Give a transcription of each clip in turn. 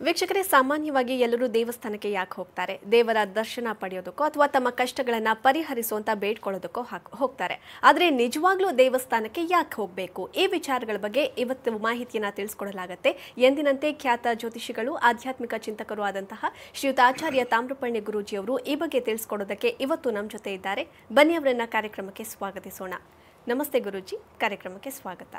ವೀಕ್ಷಕರೇ ಸಾಮಾನ್ಯವಾಗಿ ಎಲ್ಲರೂ ದೇವಸ್ಥಾನಕ್ಕೆ ಯಾಕೆ ಹೋಗ್ತಾರೆ ದೇವರ ದರ್ಶನ ಪಡೆಯೋದಕ್ಕೋ ಅಥವಾ ತಮ್ಮ ಕಷ್ಟಗಳನ್ನ ಪರಿಹರಿಸುವಂತ ಬೇಡ್ಕೊಳ್ಳೋದಕ್ಕೋ ಹಾಕ್- ಹೋಗ್ತಾರೆ ಆದರೆ ನಿಜವಾಗ್ಲೂ ದೇವಸ್ಥಾನಕ್ಕೆ ಯಾಕೆ ಹೋಗಬೇಕು ಈ ವಿಚಾರಗಳ ಬಗ್ಗೆ ಇವತ್ತು ಮಾಹಿತಿಯನ್ನ ತಿಳಿಸ್ಕೊಡಲಾಗತ್ತೆ ಎಂದಿನಂತೆ ಖ್ಯಾತ ಜ್ಯೋತಿಷಿಗಳು ಆಧ್ಯಾತ್ಮಿಕ ಚಿಂತಕರು ಆದಂತಹ ಶ್ರೀಯುತ ಆಚಾರ್ಯ ತಾಮ್ರಪರ್ಣಿ ಗುರೂಜಿಯವರು ಈ ಬಗ್ಗೆ ತಿಳಿಸ್ಕೊಡೋದಕ್ಕೆ ಇವತ್ತು ನಮ್ಮ ಜೊತೆ ಇದ್ದಾರೆ ಬನ್ನಿ ಅವರನ್ನ ಕಾರ್ಯಕ್ರಮಕ್ಕೆ ಸ್ವಾಗತಿಸೋಣ ನಮಸ್ತೆ ಗುರೂಜಿ ಕಾರ್ಯಕ್ರಮಕ್ಕೆ ಸ್ವಾಗತ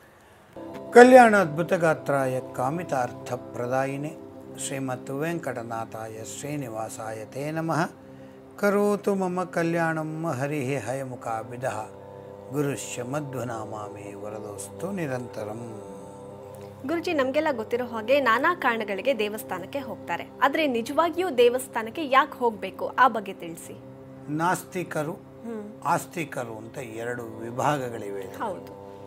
ಕಲ್ಯಾಣ ಅದ್ಭುತಗಾತ್ರಾಯ ಕಾಮಿತಾರ್ಥ ಪ್ರದಾಯಿನೆ ಶ್ರೀಮತ್ ವೆಂಕಟನಾಥಾಯ ಶ್ರೀನಿವಾಸಾಯ ತೇ ನಮಃ ಕರೋತು ಮಮ ಕಲ್ಯಾಣಂ ಹರಿ ಹಯಮುಖಾಭಿಧ ಗುರುಶ್ಯ ಮಧ್ವನಾಮಾಮಿ ವರದೋಸ್ತು ನಿರಂತರಂ ಗುರುಜಿ ನಮಗೆಲ್ಲ ಗೊತ್ತಿರೋ ಹಾಗೆ ನಾನಾ ಕಾರಣಗಳಿಗೆ ದೇವಸ್ಥಾನಕ್ಕೆ ಹೋಗ್ತಾರೆ ಆದರೆ ನಿಜವಾಗಿಯೂ ದೇವಸ್ಥಾನಕ್ಕೆ ಯಾಕೆ ಹೋಗಬೇಕು ಆ ಬಗ್ಗೆ ತಿಳಿಸಿ ನಾಸ್ತಿಕರು ಆಸ್ತಿಕರು ಅಂತ ಎರಡು ವಿಭಾಗಗಳಿವೆ ಹೌದು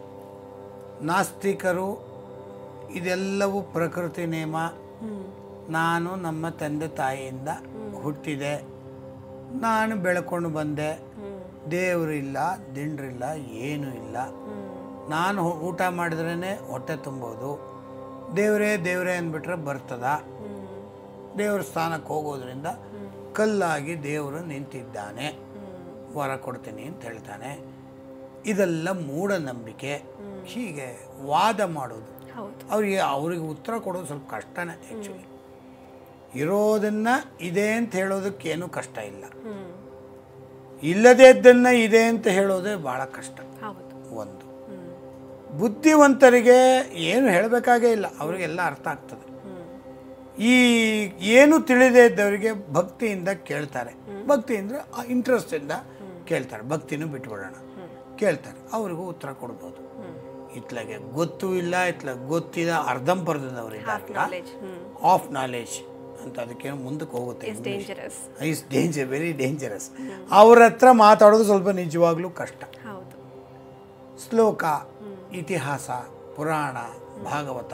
ನಾಸ್ತಿಕರು ಇದೆಲ್ಲವೂ ಪ್ರಕೃತಿ ನೇಮ ನಾನು ನಮ್ಮ ತಂದೆ ತಾಯಿಯಿಂದ ಹುಟ್ಟಿದೆ ನಾನು ಬೆಳ್ಕೊಂಡು ಬಂದೆ ದೇವರಿಲ್ಲ ದಿಂಡ್ರಿಲ್ಲ ಏನೂ ಇಲ್ಲ ನಾನು ಹೊ- ಊಟ ಮಾಡಿದ್ರೇ ಹೊಟ್ಟೆ ತುಂಬೋದು ದೇವರೇ ದೇವರೇ ಅಂದ್ಬಿಟ್ರೆ ಬರ್ತದ ದೇವ್ರ ಸ್ಥಾನಕ್ಕೆ ಹೋಗೋದ್ರಿಂದ ಕಲ್ಲಾಗಿ ದೇವರು ನಿಂತಿದ್ದಾನೆ ವರ ಕೊಡ್ತೀನಿ ಅಂತ ಹೇಳ್ತಾನೆ ಇದೆಲ್ಲ ಮೂಢನಂಬಿಕೆ ಹೀಗೆ ವಾದ ಮಾಡೋದು ಹೌದು ಅವ್ರಿಗೆ ಅವ್ರಿಗೆ ಉತ್ತರ ಕೊಡೋದು ಸ್ವಲ್ಪ ಕಷ್ಟನೇ ಆ್ಯಕ್ಚುಲಿ ಇರೋದನ್ನ ಇದೆ ಅಂತ ಹೇಳೋದಕ್ಕೇನು ಕಷ್ಟ ಇಲ್ಲ ಹ್ಮ್ ಇಲ್ಲದೇ ಇದ್ದನ್ನ ಇದೆ ಅಂತ ಹೇಳೋದೇ ಭಾಳ ಕಷ್ಟ ಹೌದು ಒಂದು ಹ್ಮ್ ಬುದ್ಧಿವಂತರಿಗೆ ಏನು ಹೇಳಬೇಕಾಗೇ ಇಲ್ಲ ಅವರಿಗೆಲ್ಲ ಅರ್ಥ ಆಗ್ತದೆ ಹ್ಮ್ ಈ ಏನು ತಿಳಿದೇ ಇದ್ದವರಿಗೆ ಭಕ್ತಿಯಿಂದ ಕೇಳ್ತಾರೆ ಭಕ್ತಿಯಿಂದ ಇಂಟ್ರೆಸ್ಟಿಂದ ಕೇಳ್ತಾರೆ ಭಕ್ತಿನೂ ಬಿಟ್ಬಿಡೋಣ ಕೇಳ್ತಾರೆ ಅವ್ರಿಗೂ ಉತ್ತರ ಕೊಡ್ಬೋದು ಇತ್ಲಾಗೆ ಗೊತ್ತೂ ಇಲ್ಲ ಇತ್ಲಾಗ ಗೊತ್ತಿದ ಅರ್ಧಂಬರ್ಧದವ್ರು ಹಾಫ್ ಇದ್ದಾರಲ್ಲ ನಾಲೆಜ್ ಹ್ಮ್ ಆಫ್ ನಾಲೆಜ್ ಅಂತ ಅದಕ್ಕೇನು ಮುಂದಕ್ಕೆ ಹೋಗುತ್ತೆ is dangerous is danger very dangerous ಅವ್ರ ಹತ್ರ ಮಾತಾಡೋದು ಸ್ವಲ್ಪ ನಿಜವಾಗ್ಲೂ ಕಷ್ಟ ಹೌದು ಶ್ಲೋಕ ಇತಿಹಾಸ ಪುರಾಣ ಭಾಗವತ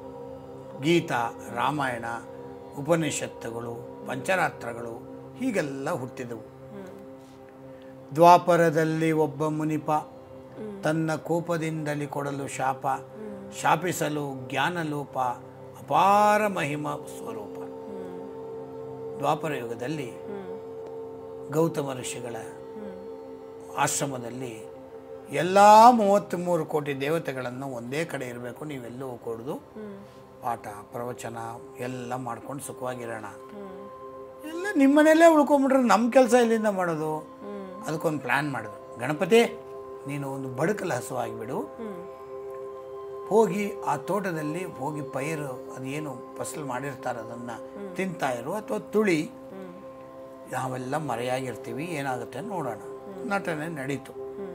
ಗೀತಾ ರಾಮಾಯಣ ಉಪನಿಷತ್ತುಗಳು ಪಂಚರಾತ್ರಗಳು ಹೀಗೆಲ್ಲ ಹುಟ್ಟಿದವು ದ್ವಾಪರದಲ್ಲಿ ಒಬ್ಬ ಮುನಿಪ ತನ್ನ ಕೋಪದಿಂದಲಿ ಕೊಡಲು ಶಾಪ ಶಾಪಿಸಲು ಜ್ಞಾನಲೋಪ ಅಪಾರ ಮಹಿಮ ಸ್ವರೂಪ ದ್ವಾಪರ ಯುಗದಲ್ಲಿ ಗೌತಮ ಋಷಿಗಳ ಆಶ್ರಮದಲ್ಲಿ ಎಲ್ಲ ಮೂವತ್ತ್ಮೂರು ಕೋಟಿ ದೇವತೆಗಳನ್ನು ಒಂದೇ ಕಡೆ ಇರಬೇಕು ನೀವೆಲ್ಲೂ ಕೊಡೋದು ಪಾಠ ಪ್ರವಚನ ಎಲ್ಲ ಮಾಡ್ಕೊಂಡು ಸುಖವಾಗಿರೋಣ ಎಲ್ಲ ನಿಮ್ಮನೆಯಲ್ಲೇ ಉಳ್ಕೊಂಬಿಟ್ರೆ ನಮ್ಮ ಕೆಲಸ ಎಲ್ಲಿಂದ ಮಾಡೋದು ಅದಕ್ಕೊಂದು ಪ್ಲ್ಯಾನ್ ಮಾಡಿದ್ರು ಗಣಪತಿ ನೀನು ಒಂದು ಬಡಕಲ ಹಸು ಆಗಿಬಿಡು ಹೋಗಿ ಆ ತೋಟದಲ್ಲಿ ಹೋಗಿ ಪೈರು ಅದೇನು ಫಸಲು ಮಾಡಿರ್ತಾರೆ ಅದನ್ನು ತಿಂತಾ ಇರು ಅಥವಾ ತುಳಿ ನಾವೆಲ್ಲ ಮರೆಯಾಗಿರ್ತೀವಿ ಏನಾಗುತ್ತೆ ನೋಡೋಣ ನಟನೆ ನಡೀತು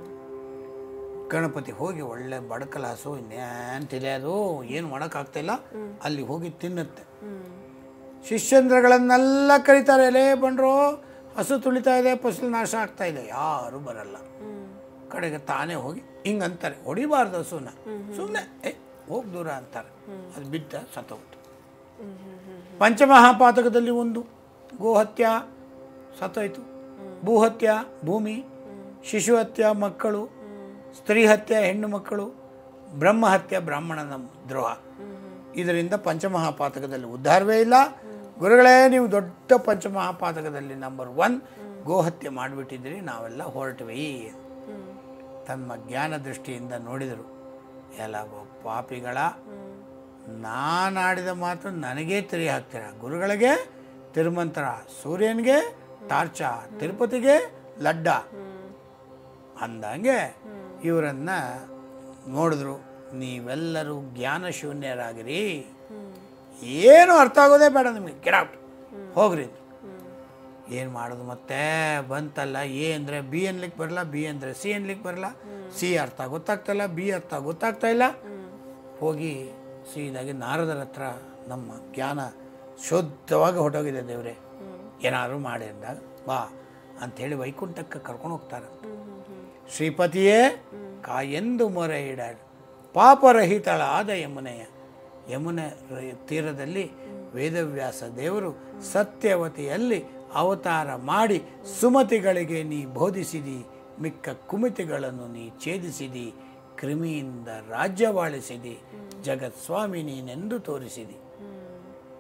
ಗಣಪತಿ ಹೋಗಿ ಒಳ್ಳೆ ಬಡಕಲ ಹಸು ಇನ್ನೇನು ತಿಳಿಯೋದು ಏನು ಮಾಡೋಕ್ಕಾಗ್ತಿಲ್ಲ ಅಲ್ಲಿ ಹೋಗಿ ತಿನ್ನುತ್ತೆ ಶಿಷ್ಯಂದ್ರಗಳನ್ನೆಲ್ಲ ಕರೀತಾರೆ ಎಲೆ ಬಂಡ್ರು ಹಸು ತುಳಿತಾ ಇದೆ ಫಸಲು ನಾಶ ಆಗ್ತಾ ಇದೆ ಯಾರು ಬರಲ್ಲ ಕಡೆಗೆ ತಾನೇ ಹೋಗಿ ಹಿಂಗೆ ಅಂತಾರೆ ಹೊಡಿಬಾರ್ದು ಹಸುನ ಸುಮ್ಮನೆ ಏ ಹೋಗಿ ದೂರ ಅಂತಾರೆ ಅದು ಬಿದ್ದ ಸತ್ತೋಗ್ತು ಪಂಚಮಹಾಪಾತಕದಲ್ಲಿ ಒಂದು ಗೋಹತ್ಯ ಸತ್ತೋಯ್ತು ಭೂಹತ್ಯ ಭೂಮಿ ಶಿಶು ಹತ್ಯ ಮಕ್ಕಳು ಸ್ತ್ರೀ ಹತ್ಯೆ ಹೆಣ್ಣು ಮಕ್ಕಳು ಬ್ರಹ್ಮಹತ್ಯೆ ಬ್ರಾಹ್ಮಣನ ದ್ರೋಹ ಇದರಿಂದ ಪಂಚಮಹಾಪಾತಕದಲ್ಲಿ ಉದ್ಧಾರವೇ ಇಲ್ಲ ಗುರುಗಳೇ ನೀವು ದೊಡ್ಡ ಪಂಚಮಹಾಪಾತಕದಲ್ಲಿ ನಂಬರ್ ಒನ್ ಗೋಹತ್ಯೆ ಮಾಡಿಬಿಟ್ಟಿದ್ರಿ ನಾವೆಲ್ಲ ಹೊರಟ್ವಿ ತಮ್ಮ ಜ್ಞಾನ ದೃಷ್ಟಿಯಿಂದ ನೋಡಿದರು ಎಲ್ಲ ಪಾಪಿಗಳ ನಾನಾಡಿದ ಮಾತು ನನಗೇ ತಿರಿ ಹಾಕ್ತೀರ ಗುರುಗಳಿಗೆ ತಿರುಮಂತ್ರ ಸೂರ್ಯನಿಗೆ ಟಾರ್ಚ ತಿರುಪತಿಗೆ ಲಡ್ಡ ಅಂದಂಗೆ ಇವರನ್ನ ನೋಡಿದ್ರು ನೀವೆಲ್ಲರೂ ಜ್ಞಾನ ಶೂನ್ಯರಾಗಿರಿ ಏನು ಅರ್ಥ ಆಗೋದೇ ಬೇಡ ನಿಮಗೆ ಗಿಡಾಟ್ ಹೋಗ್ರಿ ಏನು ಮಾಡೋದು ಮತ್ತೆ ಬಂತಲ್ಲ ಎ ಅಂದರೆ ಬಿ ಅನ್ಲಿಕ್ಕೆ ಬರಲ್ಲ ಬಿ ಅಂದರೆ ಸಿ ಅನ್ಲಿಕ್ಕೆ ಬರಲ್ಲ ಸಿ ಅರ್ಥ ಗೊತ್ತಾಗ್ತಾಯಿಲ್ಲ ಬಿ ಅರ್ಥ ಗೊತ್ತಾಗ್ತಾ ಇಲ್ಲ ಹೋಗಿ ಸೀದಾಗಿ ನಾರದರ ಹತ್ರ ನಮ್ಮ ಜ್ಞಾನ ಶುದ್ಧವಾಗಿ ಹೊಟ್ಟೋಗಿದೆ ದೇವರೇ ಏನಾದರೂ ಮಾಡಿ ಅಂದಾಗ ಬಾ ಅಂಥೇಳಿ ವೈಕುಂಠಕ್ಕೆ ಕರ್ಕೊಂಡು ಹೋಗ್ತಾರೆ ಶ್ರೀಪತಿಯೇ ಕಾಯೆಂದು ಮೊರೆ ಇಡಾಡು ಪಾಪರಹಿತಳಾದ ಯಮುನೆಯ ಯಮುನೆ ರ- ತೀರದಲ್ಲಿ ವೇದವ್ಯಾಸ ದೇವರು ಸತ್ಯವತಿಯಲ್ಲಿ ಅವತಾರ ಮಾಡಿ ಸುಮತಿಗಳಿಗೆ ನೀ ಬೋಧಿಸಿದಿ ಮಿಕ್ಕ ಕುಮಿತಿಗಳನ್ನು ನೀ ಛೇದಿಸಿದಿ ಕ್ರಿಮಿಯಿಂದ ರಾಜ್ಯವಾಳಿಸಿದಿ ಜಗತ್ಸ್ವಾಮಿ ನೀನೆಂದು ತೋರಿಸಿದಿ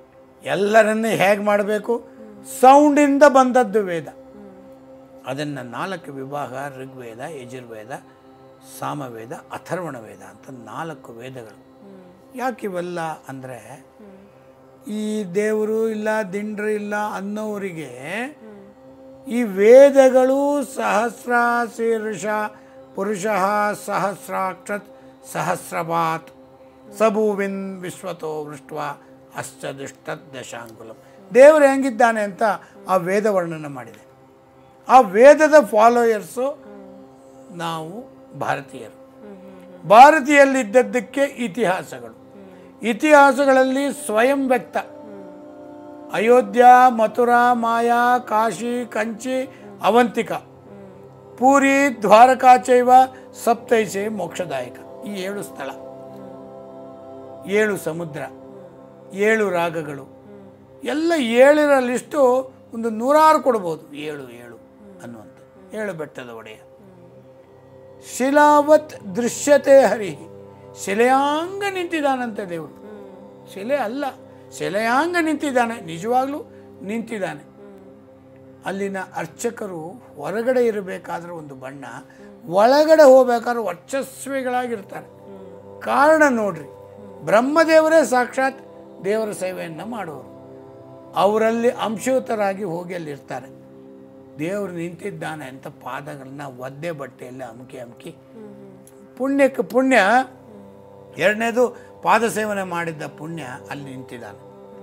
ಎಲ್ಲರನ್ನೇ ಹೇಗೆ ಮಾಡಬೇಕು ಸೌಂಡಿಂದ ಬಂದದ್ದು ವೇದ ಅದನ್ನು ನಾಲ್ಕು ವಿಭಾಗ ಋಗ್ವೇದ ಯಜುರ್ವೇದ ಸಾಮವೇದ ಅಥರ್ವಣ ವೇದ ಅಂತ ನಾಲ್ಕು ವೇದಗಳು ಯಾಕೆ ಇವೆಲ್ಲ ಅಂದರೆ ಈ ದೇವರು ಇಲ್ಲ ದಿಂಡ್ರು ಇಲ್ಲ ಅನ್ನೋರಿಗೆ ಈ ವೇದಗಳು ಸಹಸ್ರ ಶೀರ್ಷ ಪುರುಷ ಸಹಸ್ರಾಕ್ಷತ್ ಸಹಸ್ರಪಾತ್ ಸಭೂವಿನ್ ವಿಶ್ವತೋ ವೃಷ್ಟ್ವ ಅಷ್ಟದುಷ್ಟ ದಶಾಂಗುಲಂ ದೇವರು ಹೆಂಗಿದ್ದಾನೆ ಅಂತ ಆ ವೇದ ವರ್ಣನೆ ಮಾಡಿದೆ ಆ ವೇದದ ಫಾಲೋಯರ್ಸು ನಾವು ಭಾರತೀಯರು ಭಾರತೀಯಲ್ಲಿದ್ದದ್ದಕ್ಕೆ ಇತಿಹಾಸಗಳು ಇತಿಹಾಸಗಳಲ್ಲಿ ಸ್ವಯಂ ವ್ಯಕ್ತ ಅಯೋಧ್ಯ ಮಥುರಾ ಮಾಯಾ ಕಾಶಿ ಕಂಚಿ ಅವಂತಿಕ ಪೂರಿ ದ್ವಾರಕಾಚೈವ ಸಪ್ತೈಸೆ ಮೋಕ್ಷದಾಯಕ ಈ ಏಳು ಸ್ಥಳ ಏಳು ಸಮುದ್ರ ಏಳು ರಾಗಗಳು ಎಲ್ಲ ಏಳರ ಲಿಸ್ಟು ಒಂದು ನೂರಾರು ಕೊಡ್ಬೋದು ಏಳು ಏಳು ಅನ್ನುವಂಥ ಏಳು ಬೆಟ್ಟದ ಒಡೆಯ ಶಿಲಾವತ್ ದೃಶ್ಯತೆ ಹರಿ ಶಿಲೆಯಾಂಗ ನಿಂತಿದ್ದಾನಂತೆ ದೇವರು ಶಿಲೆ ಅಲ್ಲ ಶಿಲೆಯಾಂಗ ನಿಂತಿದ್ದಾನೆ ನಿಜವಾಗ್ಲೂ ನಿಂತಿದ್ದಾನೆ ಅಲ್ಲಿನ ಅರ್ಚಕರು ಹೊರಗಡೆ ಇರಬೇಕಾದ್ರೆ ಒಂದು ಬಣ್ಣ ಒಳಗಡೆ ಹೋಗ್ಬೇಕಾದ್ರೆ ವರ್ಚಸ್ವಿಗಳಾಗಿರ್ತಾರೆ ಕಾರಣ ನೋಡ್ರಿ ಬ್ರಹ್ಮದೇವರೇ ಸಾಕ್ಷಾತ್ ದೇವರ ಸೇವೆಯನ್ನು ಮಾಡುವರು ಅವರಲ್ಲಿ ಅಂಶಯುತರಾಗಿ ಹೋಗಿ ಅಲ್ಲಿರ್ತಾರೆ ದೇವರು ನಿಂತಿದ್ದಾನೆ ಅಂತ ಪಾದಗಳನ್ನ ಒದ್ದೆ ಬಟ್ಟೆಯಲ್ಲಿ ಅಮುಕಿ ಅಮುಕಿ ಪುಣ್ಯಕ್ಕೆ ಪುಣ್ಯ ಎರಡನೇದು ಪಾದ ಸೇವನೆ ಮಾಡಿದ್ದ ಪುಣ್ಯ ಅಲ್ಲಿ ನಿಂತಿದ್ದಾನೆ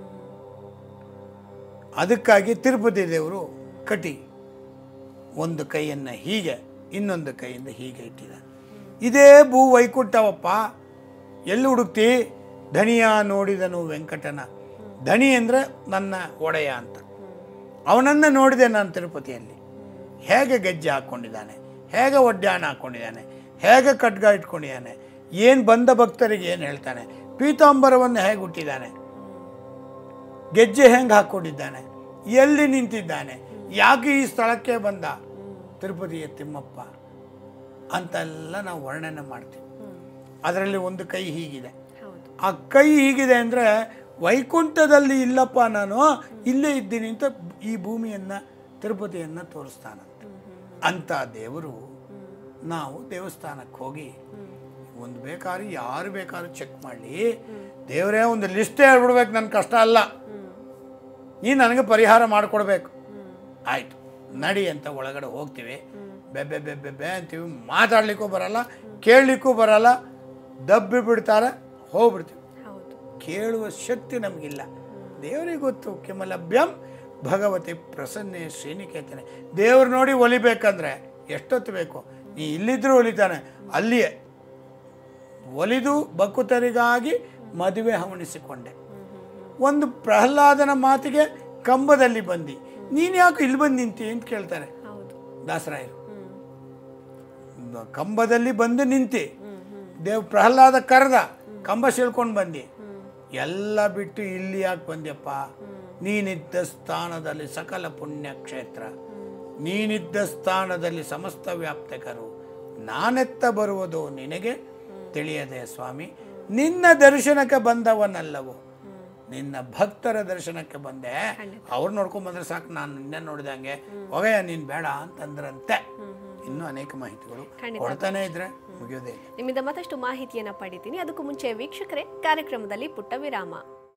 ಅದಕ್ಕಾಗಿ ತಿರುಪತಿ ದೇವರು ಕಟಿ ಒಂದು ಕೈಯನ್ನು ಹೀಗೆ ಇನ್ನೊಂದು ಕೈಯಿಂದ ಹೀಗೆ ಇಟ್ಟಿದ್ದಾನೆ ಇದೇ ಭೂ ವೈಕುಂಠವಪ್ಪ ಎಲ್ಲಿ ಹುಡುಕ್ತಿ ಧನಿಯ ನೋಡಿದನು ವೆಂಕಟನ ಧನಿ ಅಂದರೆ ನನ್ನ ಒಡೆಯ ಅಂತ ಅವನನ್ನು ನೋಡಿದೆ ನಾನು ತಿರುಪತಿಯಲ್ಲಿ ಹೇಗೆ ಗೆಜ್ಜೆ ಹಾಕ್ಕೊಂಡಿದ್ದಾನೆ ಹೇಗೆ ಒಡ್ಯಾಣ ಹಾಕ್ಕೊಂಡಿದ್ದಾನೆ ಹೇಗೆ ಖಡ್ಗ ಇಟ್ಕೊಂಡಿದ್ದಾನೆ ಏನು ಬಂದ ಭಕ್ತರಿಗೆ ಏನು ಹೇಳ್ತಾನೆ ಪೀತಾಂಬರವನ್ನು ಹೇಗೆ ಹುಟ್ಟಿದ್ದಾನೆ ಗೆಜ್ಜೆ ಹೆಂಗೆ ಹಾಕ್ಕೊಂಡಿದ್ದಾನೆ ಎಲ್ಲಿ ನಿಂತಿದ್ದಾನೆ ಯಾಕೆ ಈ ಸ್ಥಳಕ್ಕೆ ಬಂದ ತಿರುಪತಿಯ ತಿಮ್ಮಪ್ಪ ಅಂತೆಲ್ಲ ನಾವು ವರ್ಣನೆ ಮಾಡ್ತೀವಿ ಅದರಲ್ಲಿ ಒಂದು ಕೈ ಹೀಗಿದೆ ಹೌದು ಆ ಕೈ ಹೀಗಿದೆ ಅಂದರೆ ವೈಕುಂಠದಲ್ಲಿ ಇಲ್ಲಪ್ಪ ನಾನು ಇಲ್ಲೇ ಇದ್ದೀನಿ ಅಂತ ಈ ಭೂಮಿಯನ್ನು ತಿರುಪತಿಯನ್ನು ತೋರಿಸ್ತಾನಂತೆ ಅಂತ ದೇವರು ನಾವು ದೇವಸ್ಥಾನಕ್ಕೆ ಹೋಗಿ ಒಂದು ಬೇಕಾದ್ರೆ ಯಾರು ಬೇಕಾದ್ರೂ ಚೆಕ್ ಮಾಡಲಿ ದೇವರೇ ಒಂದು ಲಿಸ್ಟೇ ಹೇಳ್ಬಿಡ್ಬೇಕು ನನ್ನ ಕಷ್ಟ ಅಲ್ಲ ನೀ ನನಗೆ ಪರಿಹಾರ ಮಾಡಿಕೊಡ್ಬೇಕು ಆಯಿತು ನಡಿ ಅಂತ ಒಳಗಡೆ ಹೋಗ್ತೀವಿ ಬೆಬ್ಬೆ ಬೆಬ್ಬೆ ಬೆ ಅಂತೀವಿ ಮಾತಾಡ್ಲಿಕ್ಕೂ ಬರಲ್ಲ ಕೇಳಲಿಕ್ಕೂ ಬರಲ್ಲ ದಬ್ಬಿ ಬಿಡ್ತಾರೆ ಹೋಗ್ಬಿಡ್ತೀವಿ ಹೌದು ಕೇಳುವ ಶಕ್ತಿ ನಮಗಿಲ್ಲ ದೇವರಿಗೆ ಗೊತ್ತು ಕಿಮಲಭ್ಯಂ ಭಗವತಿ ಪ್ರಸನ್ನೆ ಶ್ರೀನಿಕೇತನೆ ದೇವ್ರು ನೋಡಿ ಒಲಿಬೇಕಂದ್ರೆ ಎಷ್ಟೊತ್ತು ಬೇಕು ನೀ ಇಲ್ಲಿದ್ರೂ ಒಲಿತಾನೆ ಅಲ್ಲಿಯೇ ಒಲಿದು ಬಕುತರಿಗಾಗಿ ಮದುವೆ ಹವಣಿಸಿಕೊಂಡೆ ಒಂದು ಪ್ರಹ್ಲಾದನ ಮಾತಿಗೆ ಕಂಬದಲ್ಲಿ ಬಂದು ನೀನು ಯಾಕೆ ಇಲ್ಲಿ ಬಂದು ನಿಂತಿ ಅಂತ ಕೇಳ್ತಾರೆ ಹೌದು ದಾಸರಾಯರು ಕಂಬದಲ್ಲಿ ಬಂದು ನಿಂತಿ ದೇವ್ ಪ್ರಹ್ಲಾದ ಕರೆದ ಕಂಬ ಸೀಳ್ಕೊಂಡು ಬಂದಿ ಎಲ್ಲ ಬಿಟ್ಟು ಇಲ್ಲಿ ಯಾಕೆ ಬಂದ್ಯಪ್ಪ ನೀನಿದ್ದ ಸ್ಥಾನದಲ್ಲಿ ಸಕಲ ಪುಣ್ಯಕ್ಷೇತ್ರ ನೀನಿದ್ದ ಸ್ಥಾನದಲ್ಲಿ ಸಮಸ್ತ ವ್ಯಾಪ್ತಕರು ನಾನೆತ್ತ ಬರುವುದು ನಿನಗೆ ತಿಳಿಯದೆ ಸ್ವಾಮಿ ನಿನ್ನ ದರ್ಶನಕ್ಕೆ ಬಂದವನಲ್ಲವು ನಿನ್ನ ಭಕ್ತರ ದರ್ಶನಕ್ಕೆ ಬಂದೆ ಅವ್ರು ನೋಡ್ಕೊಂಡ್ ಬಂದ್ರೆ ಸಾಕು ನಾನು ನಿನ್ನೆ ನೋಡಿದಂಗೆ ಹೋಗಯ್ಯ ನೀನು ಬೇಡ ಅಂತಂದ್ರಂತೆ ಇನ್ನೂ ಅನೇಕ ಮಾಹಿತಿಗಳು ಕೊಡ್ತಾನೆ ಇದ್ರೆ ಮುಗಿಯೋದೇ ಇಲ್ಲ ನಿಮ್ಮಿಂದ ಮತ್ತಷ್ಟು ಮಾಹಿತಿಯನ್ನ ಪಡಿತೀನಿ ಅದಕ್ಕೂ ಮುಂಚೆ ವೀಕ್ಷಕರೇ ಕಾರ್ಯಕ್ರಮದಲ್ಲಿ ಪುಟ್ಟ ವಿರಾಮ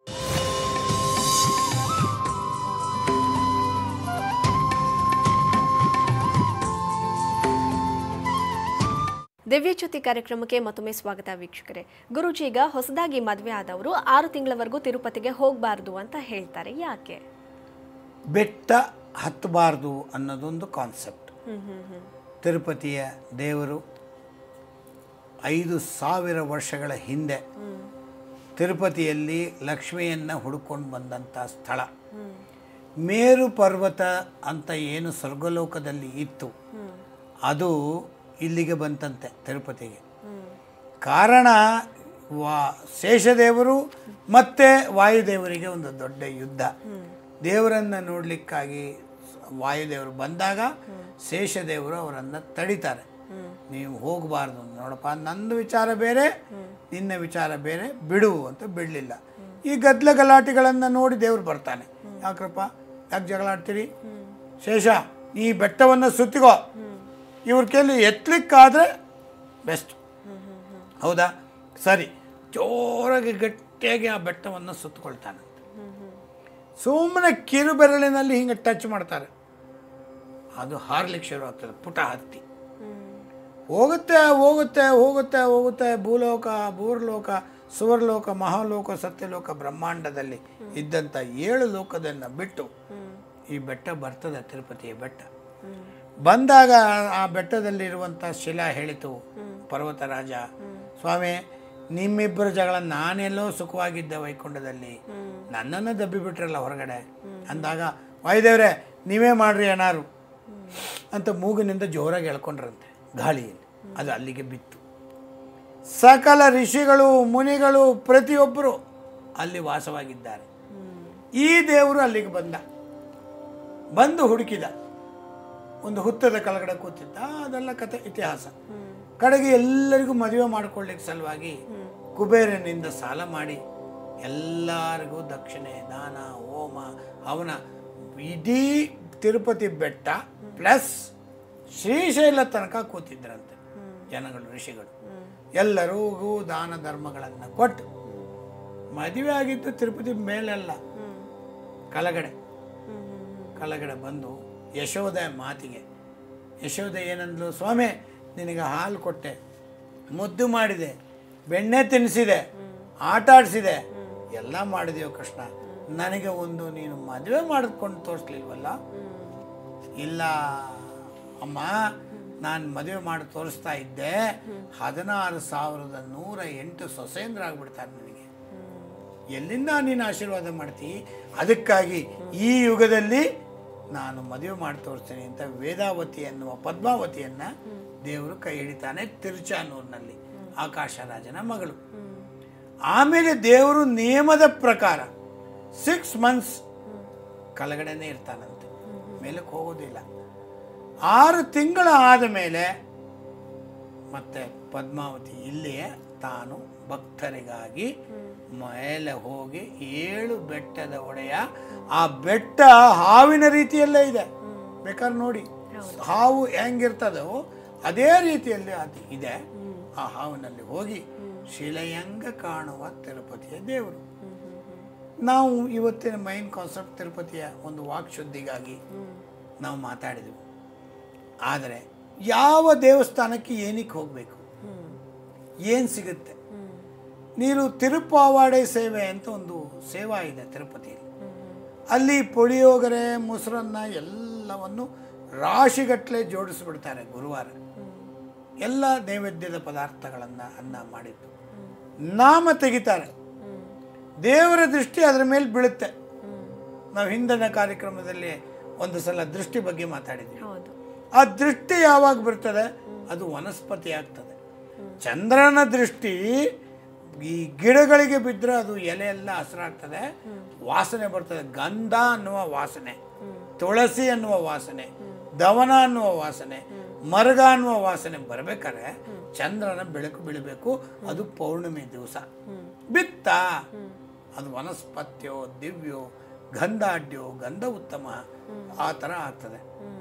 ದಿವ್ಯಚ್ಯುತಿ ಕಾರ್ಯಕ್ರಮಕ್ಕೆ ಮತ್ತೊಮ್ಮೆ ಸ್ವಾಗತ ವೀಕ್ಷಕರೇ ಗುರುಜಿ ಈಗ ಹೊಸದಾಗಿ ಮದುವೆ ಆದವರು ಆರು ತಿಂಗಳವರೆಗೂ ತಿರುಪತಿಗೆ ಹೋಗಬಾರ್ದು ಅಂತ ಹೇಳ್ತಾರೆ ಯಾಕೆ ಬೆಟ್ಟ ಹತ್ತಬಾರ್ದು ಅನ್ನೋದೊಂದು ಕಾನ್ಸೆಪ್ಟ್ ಹ್ಮ್ ಹ್ಮ್ ಹ್ಮ್ ತಿರುಪತಿಯ ದೇವರು ಐದು ಸಾವಿರ ವರ್ಷಗಳ ಹಿಂದೆ ತಿರುಪತಿಯಲ್ಲಿ ಲಕ್ಷ್ಮಿಯನ್ನು ಹುಡುಕೊಂಡು ಬಂದಂಥ ಸ್ಥಳ ಮೇರು ಪರ್ವತ ಅಂತ ಏನು ಸ್ವರ್ಗಲೋಕದಲ್ಲಿ ಇತ್ತು ಅದು ಇಲ್ಲಿಗೆ ಬಂತಂತೆ ತಿರುಪತಿಗೆ ಕಾರಣ ವಾ ಶೇಷದೇವರು ಮತ್ತು ವಾಯುದೇವರಿಗೆ ಒಂದು ದೊಡ್ಡ ಯುದ್ಧ ದೇವರನ್ನು ನೋಡಲಿಕ್ಕಾಗಿ ವಾಯುದೇವರು ಬಂದಾಗ ಶೇಷದೇವರು ಅವರನ್ನು ತಡಿತಾರೆ ನೀವು ಹೋಗಬಾರ್ದು ನೋಡಪ್ಪ ನಂದು ವಿಚಾರ ಬೇರೆ ನಿನ್ನ ವಿಚಾರ ಬೇರೆ ಬಿಡು ಅಂತ ಬಿಡಲಿಲ್ಲ ಈ ಗದ್ದಲ ಗಲಾಟೆಗಳನ್ನು ನೋಡಿ ದೇವ್ರು ಬರ್ತಾನೆ ಯಾಕ್ರಪ್ಪ ಯಾಕೆ ಜಗಳ ಆಡ್ತೀರಿ ಶೇಷ ಈ ಬೆಟ್ಟವನ್ನು ಸುತ್ತಿಗೋ ಇವ್ರ ಕೈಲಿ ಎತ್ತಲಿಕ್ಕಾದ್ರೆ ಬೆಸ್ಟ್ ಹೌದಾ ಸರಿ ಜೋರಾಗಿ ಗಟ್ಟಿಯಾಗಿ ಆ ಬೆಟ್ಟವನ್ನು ಸುತ್ತಕೊಳ್ತಾನೆ ಸುಮ್ಮನೆ ಕಿರು ಬೆರಳಿನಲ್ಲಿ ಹಿಂಗೆ ಟಚ್ ಮಾಡ್ತಾರೆ ಅದು ಹಾರ್ಲಿಕ್ಕೆ ಶುರು ಆಗ್ತದೆ ಪುಟ ಹತ್ತಿ ಹೋಗುತ್ತೆ ಹೋಗುತ್ತೆ ಹೋಗುತ್ತೆ ಹೋಗುತ್ತೆ ಭೂಲೋಕ ಭೂರ್ಲೋಕ ಸುವರ್ಲೋಕ ಮಹಾಲೋಕ ಸತ್ಯಲೋಕ ಬ್ರಹ್ಮಾಂಡದಲ್ಲಿ ಇದ್ದಂಥ ಏಳು ಲೋಕದನ್ನು ಬಿಟ್ಟು ಈ ಬೆಟ್ಟ ಬರ್ತದೆ ತಿರುಪತಿಯ ಬೆಟ್ಟ ಬಂದಾಗ ಆ ಬೆಟ್ಟದಲ್ಲಿರುವಂಥ ಶಿಲಾ ಹೇಳಿತು ಪರ್ವತರಾಜ ಸ್ವಾಮಿ ನಿಮ್ಮಿಬ್ಬರ ಜಗಳ ನಾನೆಲ್ಲೋ ಸುಖವಾಗಿದ್ದೆ ವೈಕುಂಠದಲ್ಲಿ ನನ್ನನ್ನು ದಬ್ಬಿ ಬಿಟ್ರಲ್ಲ ಹೊರಗಡೆ ಅಂದಾಗ ವಾಯುದೇವ್ರೆ ನೀವೇ ಮಾಡ್ರಿ ಏನಾರು ಅಂತ ಮೂಗಿನಿಂದ ಜೋರಾಗಿ ಎಳ್ಕೊಂಡ್ರಂತೆ ಗಾಳಿಯಲ್ಲಿ ಅದು ಅಲ್ಲಿಗೆ ಬಿತ್ತು ಸಕಲ ಋಷಿಗಳು ಮುನಿಗಳು ಪ್ರತಿಯೊಬ್ಬರು ಅಲ್ಲಿ ವಾಸವಾಗಿದ್ದಾರೆ ಈ ದೇವರು ಅಲ್ಲಿಗೆ ಬಂದ ಬಂದು ಹುಡುಕಿದ ಒಂದು ಹುತ್ತದ ಕೆಳಗಡೆ ಕೂತಿದ್ದ ಅದೆಲ್ಲ ಕತೆ ಇತಿಹಾಸ ಕಡೆಗೆ ಎಲ್ಲರಿಗೂ ಮದುವೆ ಮಾಡ್ಕೊಳ್ಳಿಕ್ಕೆ ಸಲುವಾಗಿ ಕುಬೇರನಿಂದ ಸಾಲ ಮಾಡಿ ಎಲ್ಲರಿಗೂ ದಕ್ಷಿಣೆ ದಾನ ಹೋಮ ಅವನ ಇಡೀ ತಿರುಪತಿ ಬೆಟ್ಟ ಪ್ಲಸ್ ಶ್ರೀಶೈಲ ತನಕ ಕೂತಿದ್ರಂತೆ ಜನಗಳು ಋಷಿಗಳು ಎಲ್ಲರಿಗೂ ದಾನ ಧರ್ಮಗಳನ್ನು ಕೊಟ್ಟು ಮದುವೆ ಆಗಿದ್ದು ತಿರುಪತಿ ಮೇಲೆಲ್ಲ ಕೆಳಗಡೆ ಕೆಳಗಡೆ ಬಂದು ಯಶೋದ ಮಾತಿಗೆ ಯಶೋದ ಏನಂದ್ಲು ಸ್ವಾಮಿ ನಿನಗೆ ಹಾಲು ಕೊಟ್ಟೆ ಮುದ್ದು ಮಾಡಿದೆ ಬೆಣ್ಣೆ ತಿನ್ನಿಸಿದೆ ಆಟ ಆಡಿಸಿದೆ ಎಲ್ಲ ಮಾಡಿದೆಯೋ ಕೃಷ್ಣ ನನಗೆ ಒಂದು ನೀನು ಮದುವೆ ಮಾಡಿಕೊಂಡು ತೋರಿಸ್ಲಿಲ್ವಲ್ಲ ಇಲ್ಲ ಅಮ್ಮ ನಾನು ಮದುವೆ ಮಾಡಿ ತೋರಿಸ್ತಾ ಇದ್ದೆ ಹದಿನಾರು ಸಾವಿರದ ನೂರ ಎಂಟು ಸೊಸೇಂದ್ರ ಆಗ್ಬಿಡ್ತಾರೆ ನನಗೆ ಎಲ್ಲಿಂದ ನೀನು ಆಶೀರ್ವಾದ ಮಾಡ್ತಿ ಅದಕ್ಕಾಗಿ ಈ ಯುಗದಲ್ಲಿ ನಾನು ಮದುವೆ ಮಾಡಿ ತೋರಿಸ್ತೇನೆ ಅಂತ ವೇದಾವತಿ ಎನ್ನುವ ಪದ್ಮಾವತಿಯನ್ನ ದೇವರು ಕೈ ಹಿಡಿತಾನೆ ತಿರುಚಾನೂರಿನಲ್ಲಿ ಆಕಾಶರಾಜನ ಮಗಳು ಆಮೇಲೆ ದೇವರು ನಿಯಮದ ಪ್ರಕಾರ ಸಿಕ್ಸ್ ಮಂತ್ಸ್ ಕೆಳಗಡೆನೇ ಇರ್ತಾನಂತೆ ಮೇಲಕ್ಕೆ ಹೋಗೋದಿಲ್ಲ ಆರು ತಿಂಗಳ ಆದ ಮೇಲೆ ಮತ್ತೆ ಪದ್ಮಾವತಿ ಇಲ್ಲಿಯೇ ತಾನು ಭಕ್ತರಿಗಾಗಿ ಮೇಲೆ ಹೋಗಿ ಏಳು ಬೆಟ್ಟದ ಒಡೆಯ ಆ ಬೆಟ್ಟ ಹಾವಿನ ರೀತಿಯಲ್ಲೇ ಇದೆ ಬೇಕಾದ್ರೆ ನೋಡಿ ಹಾವು ಹೆಂಗಿರ್ತದೋ ಅದೇ ರೀತಿಯಲ್ಲಿ ಅದು ಇದೆ ಆ ಹಾವಿನಲ್ಲಿ ಹೋಗಿ ಶಿಲೆಯಂಗ ಕಾಣುವ ತಿರುಪತಿಯ ದೇವರು ನಾವು ಇವತ್ತಿನ ಮೈನ್ ಕಾನ್ಸೆಪ್ಟ್ ತಿರುಪತಿಯ ಒಂದು ವಾಕ್ಶುದ್ಧಿಗಾಗಿ ನಾವು ಮಾತಾಡಿದೆವು ಆದರೆ ಯಾವ ದೇವಸ್ಥಾನಕ್ಕೆ ಏನಕ್ಕೆ ಹೋಗಬೇಕು ಏನು ಸಿಗುತ್ತೆ ನೀರು ತಿರುಪಾವಾಡೆ ಸೇವೆ ಅಂತ ಒಂದು ಸೇವಾ ಇದೆ ತಿರುಪತಿಯಲ್ಲಿ ಅಲ್ಲಿ ಪುಳಿಯೋಗರೆ ಮೊಸರನ್ನ ಎಲ್ಲವನ್ನು ರಾಶಿಗಟ್ಟಲೆ ಜೋಡಿಸ್ಬಿಡ್ತಾರೆ ಗುರುವಾರ ಎಲ್ಲ ನೈವೇದ್ಯದ ಪದಾರ್ಥಗಳನ್ನು ಅನ್ನ ಮಾಡಿದ್ದು ನಾಮ ತೆಗಿತಾರೆ ದೇವರ ದೃಷ್ಟಿ ಅದರ ಮೇಲೆ ಬೀಳುತ್ತೆ ನಾವು ಹಿಂದಿನ ಕಾರ್ಯಕ್ರಮದಲ್ಲಿ ಒಂದು ಸಲ ದೃಷ್ಟಿ ಬಗ್ಗೆ ಮಾತಾಡಿದ್ವಿ ಹೌದು ಆ ದೃಷ್ಟಿ ಯಾವಾಗ ಬರ್ತದೆ ಅದು ವನಸ್ಪತಿ ಆಗ್ತದೆ ಚಂದ್ರನ ದೃಷ್ಟಿ ಈ ಗಿಡಗಳಿಗೆ ಬಿದ್ದರೆ ಅದು ಎಲೆ ಎಲ್ಲ ಹಸಿರಾಗ್ತದೆ ವಾಸನೆ ಬರ್ತದೆ ಗಂಧ ಅನ್ನುವ ವಾಸನೆ ತುಳಸಿ ಅನ್ನುವ ವಾಸನೆ ದವನ ಅನ್ನುವ ವಾಸನೆ ಮರಗ ಅನ್ನುವ ವಾಸನೆ ಬರಬೇಕಾದ್ರೆ ಚಂದ್ರನ ಬೆಳಕು ಬೀಳಬೇಕು ಅದು ಪೌರ್ಣಿಮೆ ದಿವಸ ಬಿತ್ತ ಅದು ವನಸ್ಪತ್ಯೋ ದಿವ್ಯೋ ಗಂಧಾಢ್ಯೋ ಗಂಧ ಉತ್ತಮ ಆ ಥರ ಆಗ್ತದೆ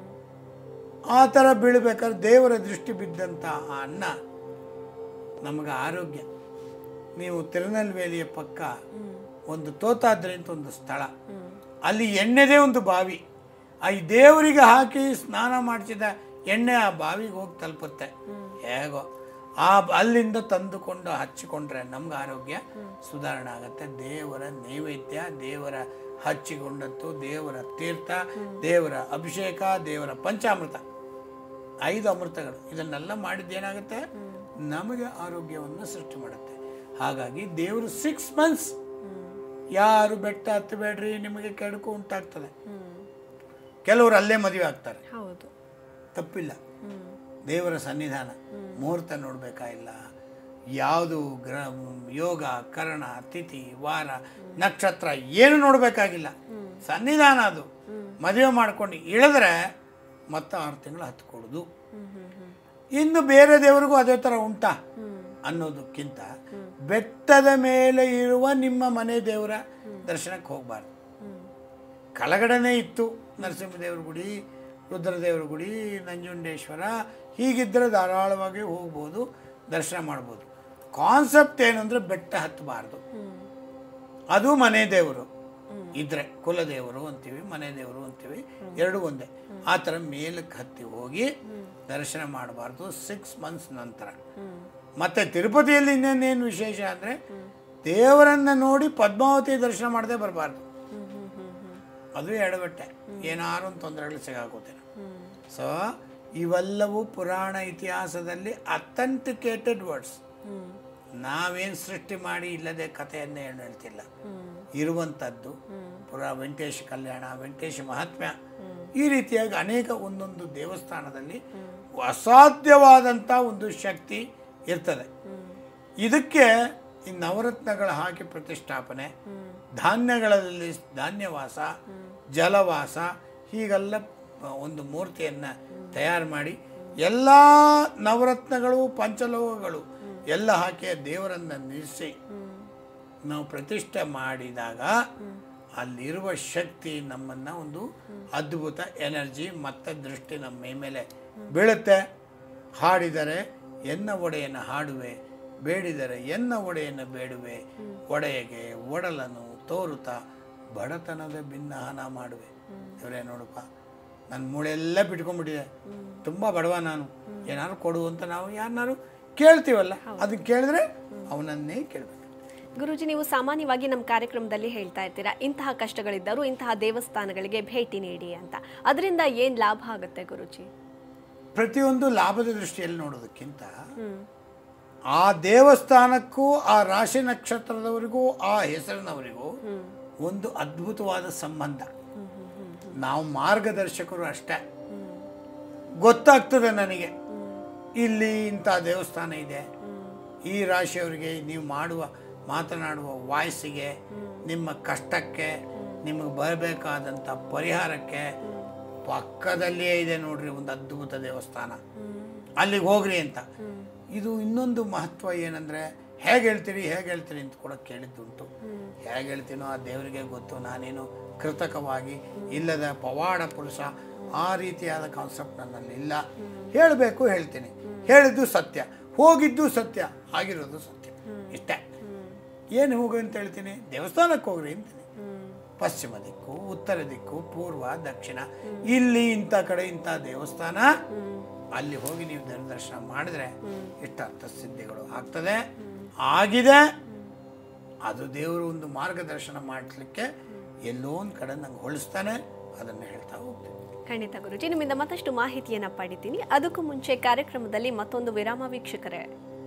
ಆ ಥರ ಬೀಳ್ಬೇಕಾದ್ರೆ ದೇವರ ದೃಷ್ಟಿ ಬಿದ್ದಂಥ ಆ ಅನ್ನ ನಮಗೆ ಆರೋಗ್ಯ ನೀವು ತಿರುನಲ್ವೇಲಿಯ ಪಕ್ಕ ಒಂದು ತೋತಾದ್ರಿ ಅಂತ ಒಂದು ಸ್ಥಳ ಅಲ್ಲಿ ಎಣ್ಣೆದೇ ಒಂದು ಬಾವಿ ಆ ಈ ದೇವರಿಗೆ ಹಾಕಿ ಸ್ನಾನ ಮಾಡಿಸಿದ ಎಣ್ಣೆ ಆ ಬಾವಿಗೆ ಹೋಗಿ ತಲುಪುತ್ತೆ ಹೇಗೋ ಆ ಅಲ್ಲಿಂದ ತಂದುಕೊಂಡು ಹಚ್ಚಿಕೊಂಡ್ರೆ ನಮ್ಗೆ ಆರೋಗ್ಯ ಸುಧಾರಣೆ ಆಗುತ್ತೆ ದೇವರ ನೈವೇದ್ಯ ದೇವರ ಹಚ್ಚಿಕೊಂಡದ್ದು ದೇವರ ತೀರ್ಥ ದೇವರ ಅಭಿಷೇಕ ದೇವರ ಪಂಚಾಮೃತ ಐದು ಅಮೃತಗಳು ಇದನ್ನೆಲ್ಲ ಮಾಡಿದ್ದೇನಾಗುತ್ತೆ ನಮಗೆ ಆರೋಗ್ಯವನ್ನು ಸೃಷ್ಟಿ ಮಾಡುತ್ತೆ ಹಾಗಾಗಿ ದೇವರು ಸಿಕ್ಸ್ ಮಂತ್ಸ್ ಯಾರು ಬೆಟ್ಟ ಹತ್ತಬೇಡ್ರಿ ನಿಮಗೆ ಕೆಡುಕು ಉಂಟಾಗ್ತದೆ ಕೆಲವರು ಅಲ್ಲೇ ಮದುವೆ ಆಗ್ತಾರೆ ಹೌದು ತಪ್ಪಿಲ್ಲ ದೇವರ ಸನ್ನಿಧಾನ ಮುಹೂರ್ತ ನೋಡಬೇಕಾಗಿಲ್ಲ ಯಾವುದು ಗ್ರ ಯೋಗ ಕರ್ಣ ತಿಥಿ ವಾರ ನಕ್ಷತ್ರ ಏನು ನೋಡಬೇಕಾಗಿಲ್ಲ ಸನ್ನಿಧಾನ ಅದು ಮದುವೆ ಮಾಡ್ಕೊಂಡು ಇಳಿದ್ರೆ ಮತ್ತೆ ಆರು ತಿಂಗಳು ಹತ್ಕೊಡುದು ಇನ್ನು ಬೇರೆ ದೇವರಿಗೂ ಅದೇ ಥರ ಉಂಟಾ ಅನ್ನೋದಕ್ಕಿಂತ ಬೆಟ್ಟದ ಮೇಲೆ ಇರುವ ನಿಮ್ಮ ಮನೆ ದೇವರ ದರ್ಶನಕ್ಕೆ ಹೋಗಬಾರ್ದು ಕೆಳಗಡೆನೇ ಇತ್ತು ನರಸಿಂಹದೇವ್ರ ಗುಡಿ ರುದ್ರದೇವ್ರ ಗುಡಿ ನಂಜುಂಡೇಶ್ವರ ಹೀಗಿದ್ದರೆ ಧಾರಾಳವಾಗಿ ಹೋಗ್ಬೋದು ದರ್ಶನ ಮಾಡ್ಬೋದು ಕಾನ್ಸೆಪ್ಟ್ ಏನು ಅಂದರೆ ಬೆಟ್ಟ ಹತ್ತಬಾರ್ದು ಅದು ಮನೆ ದೇವರು ಇದ್ರೆ ಕುಲದೇವರು ಅಂತೀವಿ ಮನೆ ದೇವರು ಅಂತೀವಿ ಎರಡು ಒಂದೇ ಆ ಥರ ಮೇಲಕ್ಕೆ ಹತ್ತಿ ಹೋಗಿ ದರ್ಶನ ಮಾಡಬಾರ್ದು ಸಿಕ್ಸ್ ಮಂತ್ಸ್ ನಂತರ ಮತ್ತೆ ತಿರುಪತಿಯಲ್ಲಿ ಇನ್ನೇನೇನು ವಿಶೇಷ ಅಂದರೆ ದೇವರನ್ನ ನೋಡಿ ಪದ್ಮಾವತಿ ದರ್ಶನ ಮಾಡದೆ ಬರಬಾರ್ದು ಅದು ಎಡಬಟ್ಟೆ ಏನಾರು ಒಂದು ತೊಂದರೆಗಳು ಸಿಗಾಕೋತೇನೆ ಸೊ ಇವೆಲ್ಲವೂ ಪುರಾಣ ಇತಿಹಾಸದಲ್ಲಿ ಅಥೆಂಟಿಕೇಟೆಡ್ ವರ್ಡ್ಸ್ ನಾವೇನು ಸೃಷ್ಟಿ ಮಾಡಿ ಇಲ್ಲದೆ ಕಥೆಯನ್ನೇ ಏನು ಹೇಳ್ತಿಲ್ಲ ಇರುವಂಥದ್ದು ಪುರಾ ವೆಂಕಟೇಶ ಕಲ್ಯಾಣ ವೆಂಕಟೇಶ ಮಹಾತ್ಮ್ಯ ಈ ರೀತಿಯಾಗಿ ಅನೇಕ ಒಂದೊಂದು ದೇವಸ್ಥಾನದಲ್ಲಿ ಅಸಾಧ್ಯವಾದಂಥ ಒಂದು ಶಕ್ತಿ ಇರ್ತದೆ ಇದಕ್ಕೆ ಈ ನವರತ್ನಗಳ ಹಾಕಿ ಪ್ರತಿಷ್ಠಾಪನೆ ಧಾನ್ಯಗಳಲ್ಲಿ ಧಾನ್ಯವಾಸ ಜಲವಾಸ ಹೀಗೆಲ್ಲ ಒಂದು ಮೂರ್ತಿಯನ್ನು ತಯಾರು ಮಾಡಿ ಎಲ್ಲ ನವರತ್ನಗಳು ಪಂಚಲೋಹಗಳು ಎಲ್ಲ ಹಾಕಿ ಆ ದೇವರನ್ನು ನಿಲ್ಲಿಸಿ ನಾವು ಪ್ರತಿಷ್ಠೆ ಮಾಡಿದಾಗ ಅಲ್ಲಿರುವ ಶಕ್ತಿ ನಮ್ಮನ್ನು ಒಂದು ಅದ್ಭುತ ಎನರ್ಜಿ ಮತ್ತು ದೃಷ್ಟಿ ನಮ್ಮ ಮೈ ಮೇಲೆ ಬೀಳುತ್ತೆ ಹಾಡಿದರೆ ಎನ್ನ ಒಡೆಯನ ಹಾಡುವೆ ಬೇಡಿದರೆ ಎನ್ನ ಒಡೆಯನ ಬೇಡುವೆ ಒಡೆಯಗೆ ಒಡಲನು ತೋರುತ್ತಾ ಬಡತನದ ಭಿನ್ನಹನ ಮಾಡುವೆ ಇವರೇ ನೋಡಪ್ಪ ನನ್ನ ಮೂಳೆಲ್ಲ ಬಿಟ್ಕೊಂಡ್ಬಿಟ್ಟಿದೆ ತುಂಬ ಬಡವ ನಾನು ಏನಾದ್ರು ಕೊಡು ಅಂತ ನಾವು ಯಾರನ್ನಾರು ಕೇಳ್ತೀವಲ್ಲ ಅದನ್ನ ಕೇಳಿದ್ರೆ ಅವನನ್ನೇ ಕೇಳಬೇಕು ಗುರುಜಿ ನೀವು ಸಾಮಾನ್ಯವಾಗಿ ನಮ್ಮ ಕಾರ್ಯಕ್ರಮದಲ್ಲಿ ಹೇಳ್ತಾ ಇರ್ತೀರಾ ಇಂತಹ ಕಷ್ಟಗಳಿದ್ದರೂ ಇಂತಹ ದೇವಸ್ಥಾನಗಳಿಗೆ ಭೇಟಿ ನೀಡಿ ಅಂತ ಅದರಿಂದ ಏನ್ ಲಾಭ ಆಗುತ್ತೆ ಗುರುಜಿ ಪ್ರತಿಯೊಂದು ಲಾಭದ ದೃಷ್ಟಿಯಲ್ಲಿ ನೋಡೋದಕ್ಕಿಂತ ಹ್ಮ್ ಆ ದೇವಸ್ಥಾನಕ್ಕೂ ಆ ರಾಶಿ ನಕ್ಷತ್ರದವರಿಗೂ ಆ ಹೆಸರಿನವರಿಗೂ ಒಂದು ಅದ್ಭುತವಾದ ಸಂಬಂಧ ನಾವು ಮಾರ್ಗದರ್ಶಕರು ಅಷ್ಟೇ ಗೊತ್ತಾಗ್ತದೆ ನನಗೆ ಇಲ್ಲಿ ಇಂಥ ದೇವಸ್ಥಾನ ಇದೆ ಈ ರಾಶಿಯವರಿಗೆ ನೀವು ಮಾಡುವ ಮಾತನಾಡುವ ವಾಯ್ಸಿಗೆ ನಿಮ್ಮ ಕಷ್ಟಕ್ಕೆ ನಿಮಗೆ ಬರಬೇಕಾದಂಥ ಪರಿಹಾರಕ್ಕೆ ಪಕ್ಕದಲ್ಲಿಯೇ ಇದೆ ನೋಡ್ರಿ ಒಂದು ಅದ್ಭುತ ದೇವಸ್ಥಾನ ಅಲ್ಲಿಗೆ ಹೋಗ್ರಿ ಅಂತ ಇದು ಇನ್ನೊಂದು ಮಹತ್ವ ಏನಂದರೆ ಹೇಗೆ ಹೇಳ್ತೀರಿ ಹೇಗೆ ಹೇಳ್ತೀರಿ ಅಂತ ಕೂಡ ಕೇಳಿದ್ದುಂಟು ಹೇಗೆ ಹೇಳ್ತೀನೋ ಆ ದೇವರಿಗೆ ಗೊತ್ತು ನಾನೇನು ಕೃತಕವಾಗಿ ಇಲ್ಲದ ಪವಾಡ ಪುರುಷ ಆ ರೀತಿಯಾದ ಕಾನ್ಸೆಪ್ಟ್ ನನ್ನಲ್ಲಿ ಇಲ್ಲ ಹೇಳಬೇಕು ಹೇಳ್ತೀನಿ ಹೇಳಿದ್ದು ಸತ್ಯ ಹೋಗಿದ್ದು ಸತ್ಯ ಆಗಿರೋದು ಸತ್ಯ ಇಷ್ಟೇ ಏನು ಹೋಗು ಅಂತ ಹೇಳ್ತೀನಿ ದೇವಸ್ಥಾನಕ್ಕೆ ಹೋಗ್ರಿ ಅಂತೀನಿ ಪಶ್ಚಿಮ ದಿಕ್ಕು ಉತ್ತರ ದಿಕ್ಕು ಪೂರ್ವ ದಕ್ಷಿಣ ಇಲ್ಲಿ ಇಂಥ ಕಡೆ ಇಂಥ ದೇವಸ್ಥಾನ ಅಲ್ಲಿ ಹೋಗಿ ನೀವು ದೇವ್ರ ದರ್ಶನ ಮಾಡಿದ್ರೆ ಇಷ್ಟಾರ್ಥ ಸಿದ್ಧಿಗಳು ಆಗ್ತದೆ ಆಗಿದೆ ಅದು ದೇವರು ಒಂದು ಮಾರ್ಗದರ್ಶನ ಮಾಡಲಿಕ್ಕೆ ಎಲ್ಲೋ ಒಂದು ಕಡೆ ನಂಗೆ ಹೊಳಿಸ್ತಾನೆ ಅದನ್ನು ಹೇಳ್ತಾ ಹೋಗ್ತೀನಿ ಖಂಡಿತ ಗುರುಜಿ ನಿಮ್ಮಿಂದ ಮತ್ತಷ್ಟು ಮಾಹಿತಿಯನ್ನ ಪಡಿತೀನಿ ಅದಕ್ಕೂ ಮುಂಚೆ ಕಾರ್ಯಕ್ರಮದಲ್ಲಿ ಮತ್ತೊಂದು ವಿರಾಮ ವೀಕ್ಷಕರೇ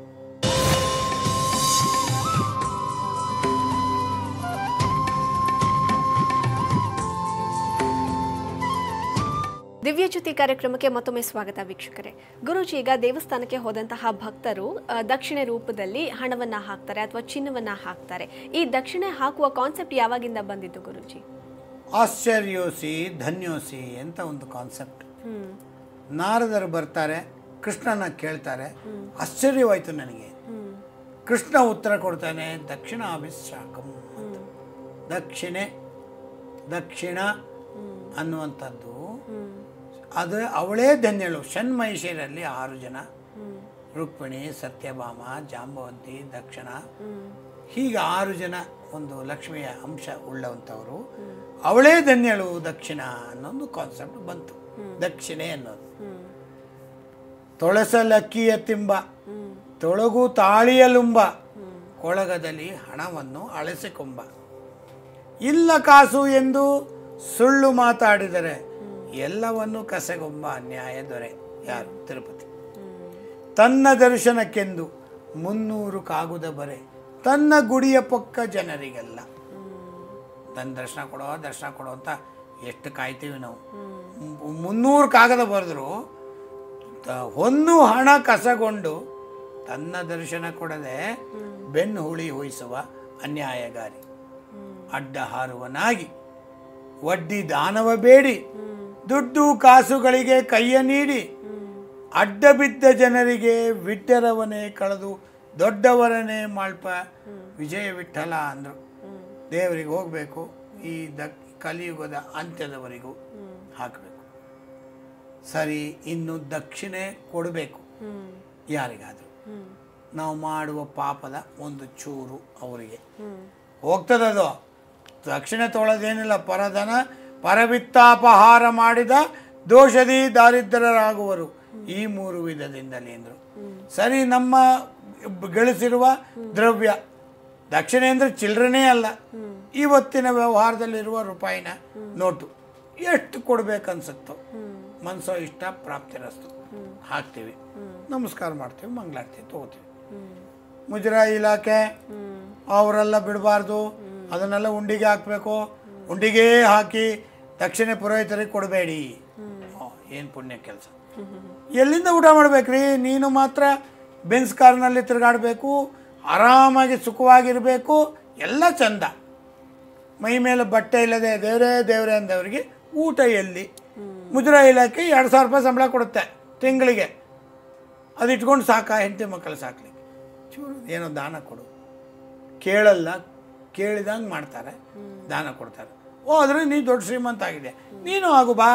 ದಿವ್ಯಜ್ಯೋತಿ ಕಾರ್ಯಕ್ರಮಕ್ಕೆ ಮತ್ತೊಮ್ಮೆ ಸ್ವಾಗತ ವೀಕ್ಷಕರೇ ಗುರುಜಿ ಈಗ ದೇವಸ್ಥಾನಕ್ಕೆ ಹೋದಂತಹ ಭಕ್ತರು ಆ, ದಕ್ಷಿಣೆ ರೂಪದಲ್ಲಿ ಹಣವನ್ನ ಹಾಕ್ತಾರೆ ಅಥವಾ ಚಿನ್ನವನ್ನ ಹಾಕ್ತಾರೆ ಈ ದಕ್ಷಿಣೆ ಹಾಕುವ ಕಾನ್ಸೆಪ್ಟ್ ಯಾವಾಗಿಂದ ಬಂದಿದ್ದು ಗುರುಜಿ ಆಶ್ಚರ್ಯೋಸಿ ಧನ್ಯೋಸಿ ಅಂತ ಒಂದು ಕಾನ್ಸೆಪ್ಟ್ ಹ್ಮ್ ನಾರದರು ಬರ್ತಾರೆ ಕೃಷ್ಣನ ಕೇಳ್ತಾರೆ ಆಶ್ಚರ್ಯವಾಯಿತು ನನಗೆ ಹ್ಮ್ ಕೃಷ್ಣ ಉತ್ತರ ಕೊಡ್ತಾನೆ ದಕ್ಷಿಣ ಅಭಿಶಾಕಂ ಅಂತ ದಕ್ಷಿಣೆ ದಕ್ಷಿಣ ಅನ್ನುವಂಥದ್ದು ಹ್ಮ್ ಅದು ಅವಳೇ ಧನ್ಯಳು ಷಣ್ಮಹಿಷಿಯರಲ್ಲಿ ಆರು ಜನ ಹ್ಮ್ ರುಕ್ಮಿಣಿ ಸತ್ಯಭಾಮ ಜಾಂಬವಂತಿ ದಕ್ಷಿಣ ಹ್ಮ್ ಹೀಗೆ ಆರು ಜನ ಒಂದು ಲಕ್ಷ್ಮಿಯ ಅಂಶ ಉಳ್ಳವಂಥವರು ಅವಳೇ ಧನ್ಯಳು ದಕ್ಷಿಣ ಅನ್ನೊಂದು ಕಾನ್ಸೆಪ್ಟ್ ಬಂತು ದಕ್ಷಿಣೆ ಅನ್ನೋದು ಹ್ಮ್ ತೊಳಸಲಕ್ಕಿಯ ತಿಂಬ ಹ್ಮ್ ತೊಳಗು ತಾಳಿಯಲುಂಬ ಕೊಳಗದಲ್ಲಿ ಹಣವನ್ನು ಅಳಸಿಕೊಂಬ ಇಲ್ಲ ಕಾಸು ಎಂದು ಸುಳ್ಳು ಮಾತಾಡಿದರೆ ಎಲ್ಲವನ್ನು ಕಸೆಗೊಂಬ ಅನ್ಯಾಯ ದೊರೆ ಯಾರು ತಿರುಪತಿ ತನ್ನ ದರ್ಶನಕ್ಕೆಂದು ಮುನ್ನೂರು ಕಾಗುದ ಬರೆ ತನ್ನ ಗುಡಿಯ ಪಕ್ಕ ಜನರಿಗೆಲ್ಲ ತನ್ನ ದರ್ಶನ ಕೊಡೋ ದರ್ಶನ ಕೊಡೋ ಅಂತ ಎಷ್ಟು ಕಾಯ್ತೀವಿ ನಾವು ಮು- ಮುನ್ನೂರು ಕಾಗದ ಬರೆದ್ರು ತ- ಹೊನ್ನು ಹಣ ಕಸಗೊಂಡು ತನ್ನ ದರ್ಶನ ಕೊಡದೆ ಬೆನ್ನು ಹುಳಿ ಹೊಯ್ಸುವ ಅನ್ಯಾಯಗಾರಿ ಅಡ್ಡ ಹಾರುವನಾಗಿ ವಡ್ಡಿ ದಾನವ ಬೇಡಿ ದುಡ್ಡು ಕಾಸುಗಳಿಗೆ ಕೈಯ ನೀಡಿ ಅಡ್ಡ ಬಿದ್ದ ಜನರಿಗೆ ವಿಠ್ಠರವನೇ ಕಳೆದು ದೊಡ್ಡವರನೇ ಮಾಳ್ಪ ವಿಜಯ ವಿಠಲ ಅಂದರು ದೇವರಿಗೆ ಹೋಗಬೇಕು ಈ ದ ಕಲಿಯುಗದ ಅಂತ್ಯದವರೆಗೂ ಹಾಕಬೇಕು ಸರಿ ಇನ್ನು ದಕ್ಷಿಣೆ ಕೊಡಬೇಕು ಹ್ಮ್ ಯಾರಿಗಾದರೂ ಹ್ಮ್ ನಾವು ಮಾಡುವ ಪಾಪದ ಒಂದು ಚೂರು ಅವರಿಗೆ ಹ್ಮ್ ಹೋಗ್ತದದು ದಕ್ಷಿಣೆ ತೊಗೊಳ್ಳೋದೇನಿಲ್ಲ ಪರಧನ ಪರವಿತ್ತಾಪಹಾರ ಮಾಡಿದ ದೋಷದಿ ದಾರಿದ್ರ್ಯರಾಗುವರು ಈ ಮೂರು ವಿಧದಿಂದಲೇ ಅಂದರು ಸರಿ ನಮ್ಮ ಗಳಿಸಿರುವ ದ್ರವ್ಯ ದಕ್ಷಿಣೆ ಅಂದರೆ ಚಿಲ್ಲರನೇ ಅಲ್ಲ ಇವತ್ತಿನ ವ್ಯವಹಾರದಲ್ಲಿರುವ ರೂಪಾಯಿನ ನೋಟು ಎಷ್ಟು ಕೊಡ್ಬೇಕನ್ಸುತ್ತೋ ಮನಸ್ಸೋ ಇಷ್ಟ ಪ್ರಾಪ್ತಿರಸ್ತು ಹಾಕ್ತೀವಿ ನಮಸ್ಕಾರ ಮಾಡ್ತೀವಿ ಮಂಗಳಾರತಿ ತಗೋತೀವಿ ಮುಜರಾಯಿ ಇಲಾಖೆ ಅವರೆಲ್ಲ ಬಿಡಬಾರ್ದು ಅದನ್ನೆಲ್ಲ ಉಂಡಿಗೆ ಹಾಕಬೇಕು ಉಂಡಿಗೆ ಹಾಕಿ ದಕ್ಷಿಣ ಪುರೋಹಿತರಿಗೆ ಕೊಡಬೇಡಿ ಏನು ಪುಣ್ಯ ಕೆಲಸ ಎಲ್ಲಿಂದ ಊಟ ಮಾಡ್ಬೇಕ್ರಿ ನೀನು ಮಾತ್ರ ಬೆನ್ಸ್ ಕಾರ್ನಲ್ಲಿ ತಿರುಗಾಡಬೇಕು ಆರಾಮಾಗಿ ಸುಖವಾಗಿರಬೇಕು ಎಲ್ಲ ಚಂದ ಮೈ ಮೇಲೆ ಬಟ್ಟೆ ಇಲ್ಲದೆ ದೇವರೇ ದೇವರೇ ಅಂದವರಿಗೆ ಊಟ ಎಲ್ಲಿ ಮುಜರಾಯಿ ಇಲಾಖೆ ಎರಡು ಸಾವಿರ ರೂಪಾಯಿ ಸಂಬಳ ಕೊಡುತ್ತೆ ತಿಂಗಳಿಗೆ ಅದು ಇಟ್ಕೊಂಡು ಸಾಕ ಹೆಂಡತಿ ಮಕ್ಕಳು ಸಾಕ್ಲಿಕ್ಕೆ ಚೂರು ಏನೋ ದಾನ ಕೊಡು ಕೇಳಲ್ಲ ಕೇಳಿದಂಗೆ ಮಾಡ್ತಾರೆ ದಾನ ಕೊಡ್ತಾರೆ ಓ ಆದರೆ ನೀ ದೊಡ್ಡ ಶ್ರೀಮಂತ ಆಗಿದೆ ನೀನು ಆಗು ಬಾ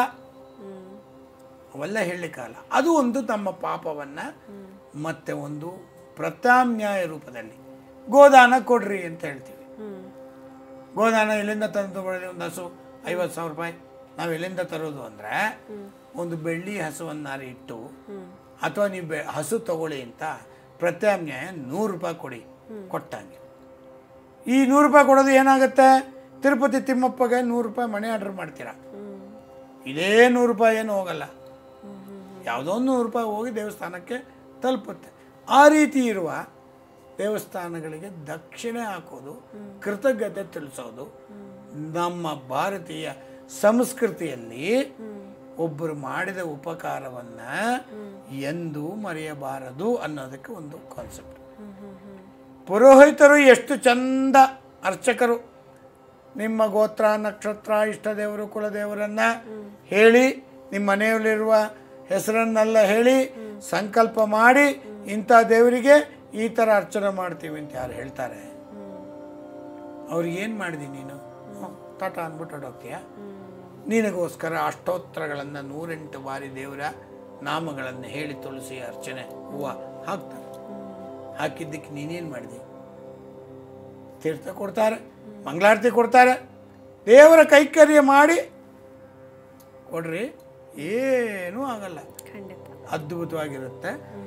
ಅವೆಲ್ಲ ಹೇಳಲಿಕ್ಕಾಗಲ್ಲ ಅದು ಒಂದು ತಮ್ಮ ಪಾಪವನ್ನು ಮತ್ತೆ ಒಂದು ಪ್ರತ್ಯಾಮ್ನಾಯ ರೂಪದಲ್ಲಿ ಗೋದಾನ ಕೊಡ್ರಿ ಅಂತ ಹೇಳ್ತೀವಿ ಹ್ಮ್ ಗೋದಾನ ಎಲ್ಲಿಂದ ತಂದು ಬರೋದು ಒಂದು ಹಸು ಐವತ್ತು ಸಾವಿರ ರೂಪಾಯಿ ನಾವು ಎಲ್ಲಿಂದ ತರೋದು ಅಂದರೆ ಒಂದು ಬೆಳ್ಳಿ ಹಸುವನ್ನಾರು ಇಟ್ಟು ಅಥವಾ ನೀವು ಬೆ ಹಸು ತಗೊಳ್ಳಿ ಅಂತ ಪ್ರತ್ಯಾಮ್ನಾಯ ನೂರು ರೂಪಾಯಿ ಕೊಡಿ ಕೊಟ್ಟಂಗೆ ಈ ನೂರು ರೂಪಾಯಿ ಕೊಡೋದು ಏನಾಗುತ್ತೆ ತಿರುಪತಿ ತಿಮ್ಮಪ್ಪಗೆ ನೂರು ರೂಪಾಯಿ ಮನೆ ಆರ್ಡರ್ ಮಾಡ್ತೀರಾ ಇದೇ ನೂರು ರೂಪಾಯಿ ಏನು ಹೋಗಲ್ಲ ಯಾವುದೋ ಒಂದು ನೂರು ರೂಪಾಯಿ ಹೋಗಿ ದೇವಸ್ಥಾನಕ್ಕೆ ತಲುಪುತ್ತೆ ಆ ರೀತಿ ಇರುವ ದೇವಸ್ಥಾನಗಳಿಗೆ ದಕ್ಷಿಣೆ ಹಾಕೋದು ಕೃತಜ್ಞತೆ ತಿಳಿಸೋದು ನಮ್ಮ ಭಾರತೀಯ ಸಂಸ್ಕೃತಿಯಲ್ಲಿ ಒಬ್ಬರು ಮಾಡಿದ ಉಪಕಾರವನ್ನ ಎಂದೂ ಮರೆಯಬಾರದು ಅನ್ನೋದಕ್ಕೆ ಒಂದು ಕಾನ್ಸೆಪ್ಟ್ ಪುರೋಹಿತರು ಎಷ್ಟು ಚಂದ ಅರ್ಚಕರು ನಿಮ್ಮ ಗೋತ್ರ ನಕ್ಷತ್ರ ಇಷ್ಟದೇವರು ಕುಲದೇವರನ್ನ ಹೇಳಿ ನಿಮ್ಮ ಮನೆಯಲ್ಲಿರುವ ಹೆಸರನ್ನೆಲ್ಲ ಹೇಳಿ ಸಂಕಲ್ಪ ಮಾಡಿ ಇಂಥ ದೇವರಿಗೆ ಈ ಥರ ಅರ್ಚನೆ ಮಾಡ್ತೀವಿ ಅಂತ ಯಾರು ಹೇಳ್ತಾರೆ ಅವ್ರಿಗೆ ಏನು ಮಾಡಿದಿ ನೀನು ಹ್ಮ್, ಟಾಟ ಅಂದ್ಬಿಟ್ಟು ಹೊರಟೋಗ್ತೀಯ ನಿನಗೋಸ್ಕರ ಅಷ್ಟೋತ್ತರಗಳನ್ನು ನೂರೆಂಟು ಬಾರಿ ದೇವರ ನಾಮಗಳನ್ನು ಹೇಳಿ ತುಳಸಿ ಅರ್ಚನೆ ಹೂವು ಹಾಕ್ತಾರೆ ಹಾಕಿದ್ದಕ್ಕೆ ನೀನೇನು ಮಾಡಿದೆ ತೀರ್ಥ ಕೊಡ್ತಾರೆ ಮಂಗಳಾರತಿ ಕೊಡ್ತಾರೆ ದೇವರ ಕೈಕರ್ಯ ಮಾಡಿ ಕೊಡ್ರಿ ಏನೂ ಆಗಲ್ಲ ಖಂಡಿತ ಅದ್ಭುತವಾಗಿರುತ್ತೆ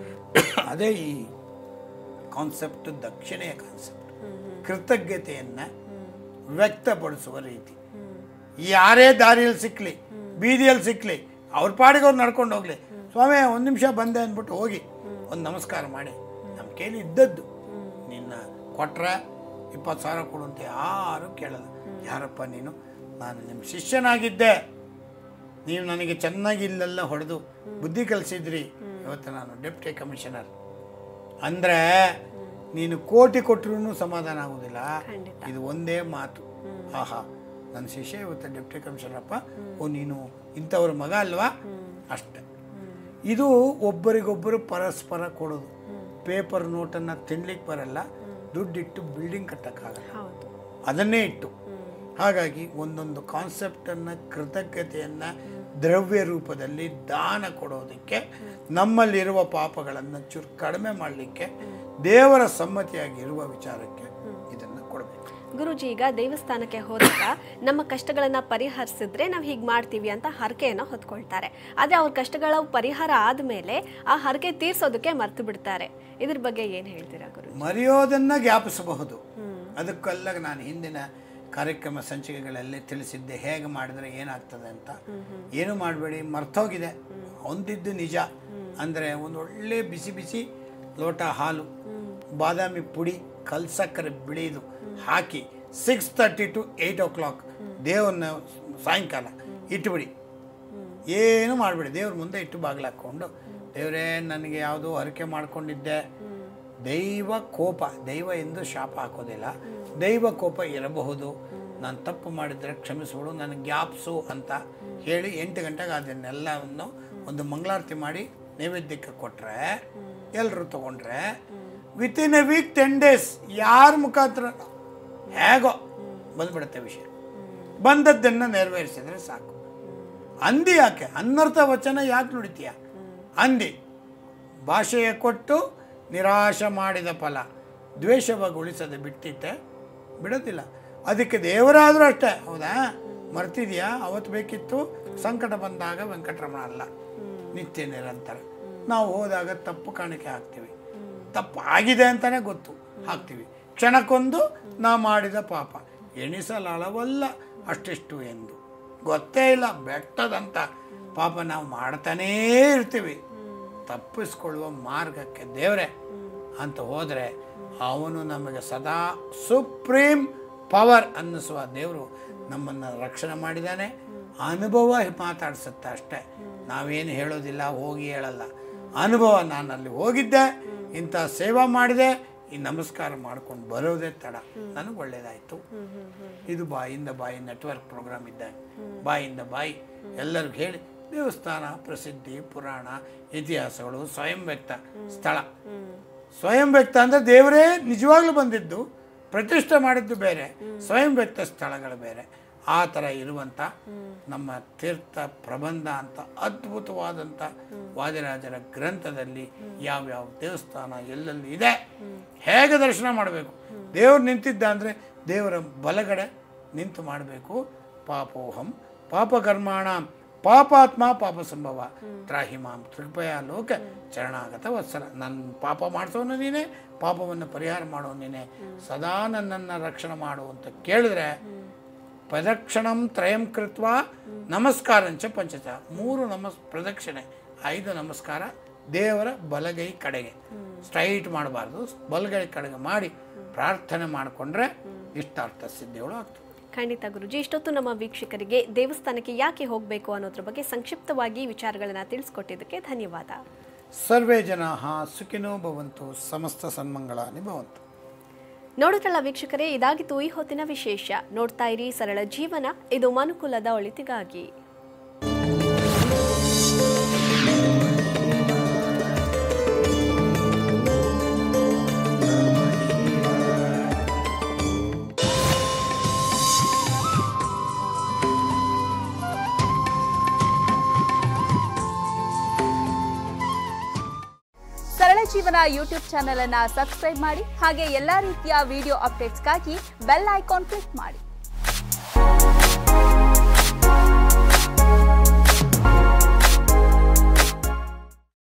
ಅದೇ ಈ ಕಾನ್ಸೆಪ್ಟ್ ದಕ್ಷಿಣೆಯ ಕಾನ್ಸೆಪ್ಟ್ ಕೃತಜ್ಞತೆಯನ್ನು ವ್ಯಕ್ತಪಡಿಸುವ ರೀತಿ ಯಾರೇ ದಾರಿಯಲ್ಲಿ ಸಿಕ್ಕಲಿ ಬೀದಿಯಲ್ಲಿ ಸಿಕ್ಕಲಿ ಅವ್ರ ಪಾಡಿಗೆ ಅವ್ರು ನಡ್ಕೊಂಡು ಹೋಗ್ಲಿ ಸ್ವಾಮಿ ಒಂದು ನಿಮಿಷ ಬಂದೆ ಅಂದ್ಬಿಟ್ಟು ಹೋಗಿ ಒಂದು ನಮಸ್ಕಾರ ಮಾಡಿ ನಮ್ಮ ಕೈಲಿ ಇದ್ದದ್ದು ನಿನ್ನ ಕೊಟ್ರೆ ಇಪ್ಪತ್ತು ಸಾವಿರ ಕೊಡು ಅಂತ ಯಾರು ಕೇಳಲ್ಲ ಯಾರಪ್ಪ ನೀನು ನಾನು ನಿಮ್ಮ ಶಿಷ್ಯನಾಗಿದ್ದೆ ನೀವು ನನಗೆ ಚೆನ್ನಾಗಿ ಇಲ್ಲೆಲ್ಲ ಹೊಡೆದು ಬುದ್ಧಿ ಕಲಿಸಿದ್ರಿ ಇವತ್ತು ನಾನು ಡೆಪ್ಟಿ ಕಮಿಷನರ್ ಅಂದರೆ ನೀನು ಕೋಟಿ ಕೊಟ್ಟರು ಸಮಾಧಾನ ಆಗೋದಿಲ್ಲ ಖಂಡಿತ. ಇದು ಒಂದೇ ಮಾತು ಆಹಾ ನನ್ನ ಶಿಷ್ಯ ಇವತ್ತು ಡೆಪ್ಟಿ ಕಮಿಷನರಪ್ಪ ಓ ನೀನು ಇಂಥವ್ರ ಮಗ ಅಲ್ವಾ ಅಷ್ಟೆ ಇದು ಒಬ್ಬರಿಗೊಬ್ಬರು ಪರಸ್ಪರ ಕೊಡೋದು ಪೇಪರ್ ನೋಟನ್ನು ತಿನ್ಲಿಕ್ಕೆ ಬರಲ್ಲ ದುಡ್ಡಿಟ್ಟು ಬಿಲ್ಡಿಂಗ್ ಕಟ್ಟಕ್ಕಾಗಲ್ಲ ಹೌದು ಅದನ್ನೇ ಇಟ್ಟು ಹಾಗಾಗಿ ಒಂದೊಂದು ಕಾನ್ಸೆಪ್ಟನ್ನು ಕೃತಜ್ಞತೆಯನ್ನು ದ್ರವ್ಯ ರೂಪದಲ್ಲಿ ದಾನ ಕೊಡೋದಕ್ಕೆ ನಮ್ಮಲ್ಲಿರುವ ಪಾಪಗಳನ್ನು ಚೂರು ಕಡಿಮೆ ಮಾಡಲಿಕ್ಕೆ ದೇವರ ಸಮ್ಮತಿಯಾಗಿ ಇರುವ ವಿಚಾರಕ್ಕೆ ಇದನ್ನು ಕೊಡಬೇಕು ಗುರುಜಿ ಈಗ ದೇವಸ್ಥಾನಕ್ಕೆ ಹೋದಾಗ ನಮ್ಮ ಕಷ್ಟಗಳನ್ನ ಪರಿಹರಿಸಿದ್ರೆ ನಾವು ಹೀಗೆ ಮಾಡ್ತೀವಿ ಅಂತ ಹರಕೆಯನ್ನು ಹೊತ್ಕೊಳ್ತಾರೆ ಆದ್ರೆ ಅವ್ರ ಕಷ್ಟಗಳ ಪರಿಹಾರ ಆದ್ಮೇಲೆ ಆ ಹರಕೆ ತೀರ್ಸೋದಕ್ಕೆ ಮರ್ತು ಬಿಡ್ತಾರೆ ಇದ್ರ ಬಗ್ಗೆ ಏನ್ ಹೇಳ್ತೀರಾ ಗುರು ಮರೆಯೋದನ್ನು ಜ್ಞಾಪಿಸಬಹುದು ಅದಕ್ಕೆಲ್ಲ ನಾನು ಹಿಂದಿನ ಕಾರ್ಯಕ್ರಮ ಸಂಚಿಕೆಗಳಲ್ಲಿ ತಿಳಿಸಿದ್ದೆ ಹೇಗೆ ಮಾಡಿದ್ರೆ ಏನಾಗ್ತದೆ ಅಂತ ಏನು ಮಾಡಬೇಡಿ ಮರ್ತೋಗಿದೆ ಹೊಂದಿದ್ದು ನಿಜ ಅಂದರೆ ಒಂದು ಒಳ್ಳೆ ಬಿಸಿ ಬಿಸಿ ಲೋಟ ಹಾಲು ಬಾದಾಮಿ ಪುಡಿ ಕಲ್ಸಕ್ಕರೆ ಬಿಳಿದು ಹಾಕಿ six thirty to eight o'clock ದೇವ್ರನ್ನ ಸಾಯಂಕಾಲ ಇಟ್ಟುಬಿಡಿ ಏನು ಮಾಡಬೇಡಿ ದೇವ್ರ ಮುಂದೆ ಇಟ್ಟು ಬಾಗಿಲು ಹಾಕ್ಕೊಂಡು ದೇವರೇ ನನಗೆ ಯಾವುದೋ ಹರಕೆ ಮಾಡ್ಕೊಂಡಿದ್ದೆ ದೈವ ಕೋಪ ದೈವ ಎಂದು ಶಾಪ ಹಾಕೋದಿಲ್ಲ ದೈವ ಕೋಪ ಇರಬಹುದು ನಾನು ತಪ್ಪು ಮಾಡಿದರೆ ಕ್ಷಮಿಸ್ಬಿಡು ನನಗೆ ಜ್ಞಾಪಿಸು ಅಂತ ಹೇಳಿ ಎಂಟು ಗಂಟೆಗೆ ಅದನ್ನೆಲ್ಲವನ್ನು ಒಂದು ಮಂಗಳಾರತಿ ಮಾಡಿ ನೈವೇದ್ಯಕ್ಕೆ ಕೊಟ್ಟರೆ ಎಲ್ಲರೂ ತಗೊಂಡ್ರೆ within a week ten days ಯಾರ ಮುಖಾಂತರ ಹೇಗೋ ಬಂದ್ಬಿಡುತ್ತೆ ವಿಷಯ ಬಂದದ್ದನ್ನು ನೆರವೇರಿಸಿದ್ರೆ ಸಾಕು ಅಂದಿ ಯಾಕೆ ಅನರ್ಥ ವಚನ ಯಾಕೆ ನುಡಿತೀಯ ಅಂದಿ ಭಾಷೆಯ ಕೊಟ್ಟು ನಿರಾಶ ಮಾಡಿದ ಫಲ ದ್ವೇಷವಗೊಳಿಸದೆ ಬಿಟ್ಟಿತ್ತೆ ಬಿಡೋದಿಲ್ಲ ಅದಕ್ಕೆ ದೇವರಾದರೂ ಅಷ್ಟೇ ಹೌದಾ ಮರ್ತಿದ್ಯಾ ಅವತ್ತು ಬೇಕಿತ್ತು ಸಂಕಟ ಬಂದಾಗ ವೆಂಕಟರಮಣ ಅಲ್ಲ ನಿತ್ಯ ನಿರಂತರ ನಾವು ಹೋದಾಗ ತಪ್ಪು ಕಾಣಿಕೆ ಹಾಕ್ತೀವಿ ತಪ್ಪು ಆಗಿದೆ ಅಂತಲೇ ಗೊತ್ತು ಹಾಕ್ತೀವಿ ಕ್ಷಣಕ್ಕೊಂದು ನಾ ಮಾಡಿದ ಪಾಪ ಎಣಿಸಲಳವಲ್ಲ ಅಷ್ಟಿಷ್ಟು ಎಂದು ಗೊತ್ತೇ ಇಲ್ಲ ಬೆಟ್ಟದಂತ ಪಾಪ ನಾವು ಮಾಡ್ತಾನೇ ಇರ್ತೀವಿ ತಪ್ಪಿಸ್ಕೊಳ್ಳುವ ಮಾರ್ಗಕ್ಕೆ ದೇವರೇ ಅಂತ ಹೋದರೆ ಅವನು ನಮಗೆ ಸದಾ ಸುಪ್ರೀಂ ಪವರ್ ಅನ್ನಿಸುವ ದೇವರು ನಮ್ಮನ್ನು ರಕ್ಷಣೆ ಮಾಡಿದ್ದಾನೆ ಅನುಭವ ಮಾತಾಡಿಸುತ್ತೆ ಅಷ್ಟೇ ನಾವೇನು ಹೇಳೋದಿಲ್ಲ ಹೋಗಿ ಹೇಳಲ್ಲ ಅನುಭವ ನಾನು ಅಲ್ಲಿ ಹೋಗಿದ್ದೆ ಇಂಥ ಸೇವಾ ಮಾಡಿದೆ ಈ ನಮಸ್ಕಾರ ಮಾಡ್ಕೊಂಡು ಬರೋದೇ ತಡ ನನಗೆ ಒಳ್ಳೇದಾಯಿತು ಇದು ಬಾಯಿಂದ ಬಾಯಿ ನೆಟ್ವರ್ಕ್ ಪ್ರೋಗ್ರಾಮ್ ಇದ್ದಾಗ ಬಾಯಿಂದ ಬಾಯಿ ಎಲ್ಲರಿಗೂ ಹೇಳಿ ದೇವಸ್ಥಾನ ಪ್ರಸಿದ್ಧಿ ಪುರಾಣ ಇತಿಹಾಸಗಳು ಸ್ವಯಂ ವ್ಯಕ್ತ ಸ್ಥಳ ಸ್ವಯಂ ವ್ಯಕ್ತ ಅಂದರೆ ದೇವರೇ ನಿಜವಾಗ್ಲೂ ಬಂದಿದ್ದು ಪ್ರತಿಷ್ಠೆ ಮಾಡಿದ್ದು ಬೇರೆ ಸ್ವಯಂ ವ್ಯಕ್ತ ಸ್ಥಳಗಳು ಬೇರೆ ಆ ಥರ ಇರುವಂಥ ನಮ್ಮ ತೀರ್ಥ ಪ್ರಬಂಧ ಅಂತ ಅದ್ಭುತವಾದಂಥ ವಾದಿರಾಜರ ಗ್ರಂಥದಲ್ಲಿ ಯಾವ್ಯಾವ ದೇವಸ್ಥಾನ ಎಲ್ಲೆಲ್ಲಿ ಇದೆ ಹೇಗೆ ದರ್ಶನ ಮಾಡಬೇಕು ದೇವ್ರು ನಿಂತಿದ್ದ ಅಂದರೆ ದೇವರ ಬಲಗಡೆ ನಿಂತು ಮಾಡಬೇಕು ಪಾಪೋಹಂ ಪಾಪಕರ್ಮಾಣ ಪಾಪಾತ್ಮ ಪಾಪ ಸಂಭವ ತ್ರಾಹಿಮಾಂ ಕೃಪಯ ಲೋಕ ಚರಣಾಗತ ವತ್ಸಲ ನನ್ನ ಪಾಪ ಮಾಡಿಸೋನು ನೀನೇ ಪಾಪವನ್ನು ಪರಿಹಾರ ಮಾಡೋ ನೀನೆ ಸದಾ ನನ್ನನ್ನು ರಕ್ಷಣೆ ಮಾಡು ಅಂತ ಕೇಳಿದ್ರೆ ಪ್ರದಕ್ಷಿಣಂ ತ್ರಯಂ ಕೃತ್ವ ನಮಸ್ಕಾರಂಚ ಪಂಚಚ ಮೂರು ನಮಸ್ ಪ್ರದಕ್ಷಿಣೆ ಐದು ನಮಸ್ಕಾರ ದೇವರ ಬಲಗೈ ಕಡೆಗೆ ಸ್ಟ್ರೈಟ್ ಮಾಡಬಾರ್ದು ಬಲಗೈ ಕಡೆಗೆ ಮಾಡಿ ಪ್ರಾರ್ಥನೆ ಮಾಡಿಕೊಂಡ್ರೆ ಇಷ್ಟಾರ್ಥ ಸಿದ್ಧಿಗಳು ಆಗ್ತದೆ ಖಂಡಿತ ಗುರುಜಿ ಇಷ್ಟೊತ್ತು ನಮ್ಮ ವೀಕ್ಷಕರಿಗೆ ದೇವಸ್ಥಾನಕ್ಕೆ ಯಾಕೆ ಹೋಗಬೇಕು ಅನ್ನೋದ್ರ ಬಗ್ಗೆ ಸಂಕ್ಷಿಪ್ತವಾಗಿ ವಿಚಾರಗಳನ್ನ ತಿಳಿಸ್ಕೊಟ್ಟಿದ್ದಕ್ಕೆ ಧನ್ಯವಾದ ಸರ್ವೇ ಜನಾ ಸುಖಿನೋ ಭವಂತು ಸಮಸ್ತ ಸನ್ಮಂಗಳಾನಿ ಭವಂತು ನೋಡುತ್ತಲ್ಲ ವೀಕ್ಷಕರೇ ಇದಾಗಿತ್ತು ಈ ಹೊತ್ತಿನ ವಿಶೇಷ ನೋಡ್ತಾ ಇರಿ ಸರಳ ಜೀವನ ಇದು ಮನುಕುಲದ ಒಳಿತಿಗಾಗಿ ಸರಳ ಜೀವನ ಯೂಟ್ಯೂಬ್ ಚಾನೆಲ್ ಅನ್ನ ಸಬ್ಸ್ಕ್ರೈಬ್ ಮಾಡಿ ಹಾಗೆ ಎಲ್ಲಾ ರೀತಿಯ ವಿಡಿಯೋ ಅಪ್ಡೇಟ್ಸ್ಗಾಗಿ ಬೆಲ್ ಐಕಾನ್ ಕ್ಲಿಕ್ ಮಾಡಿ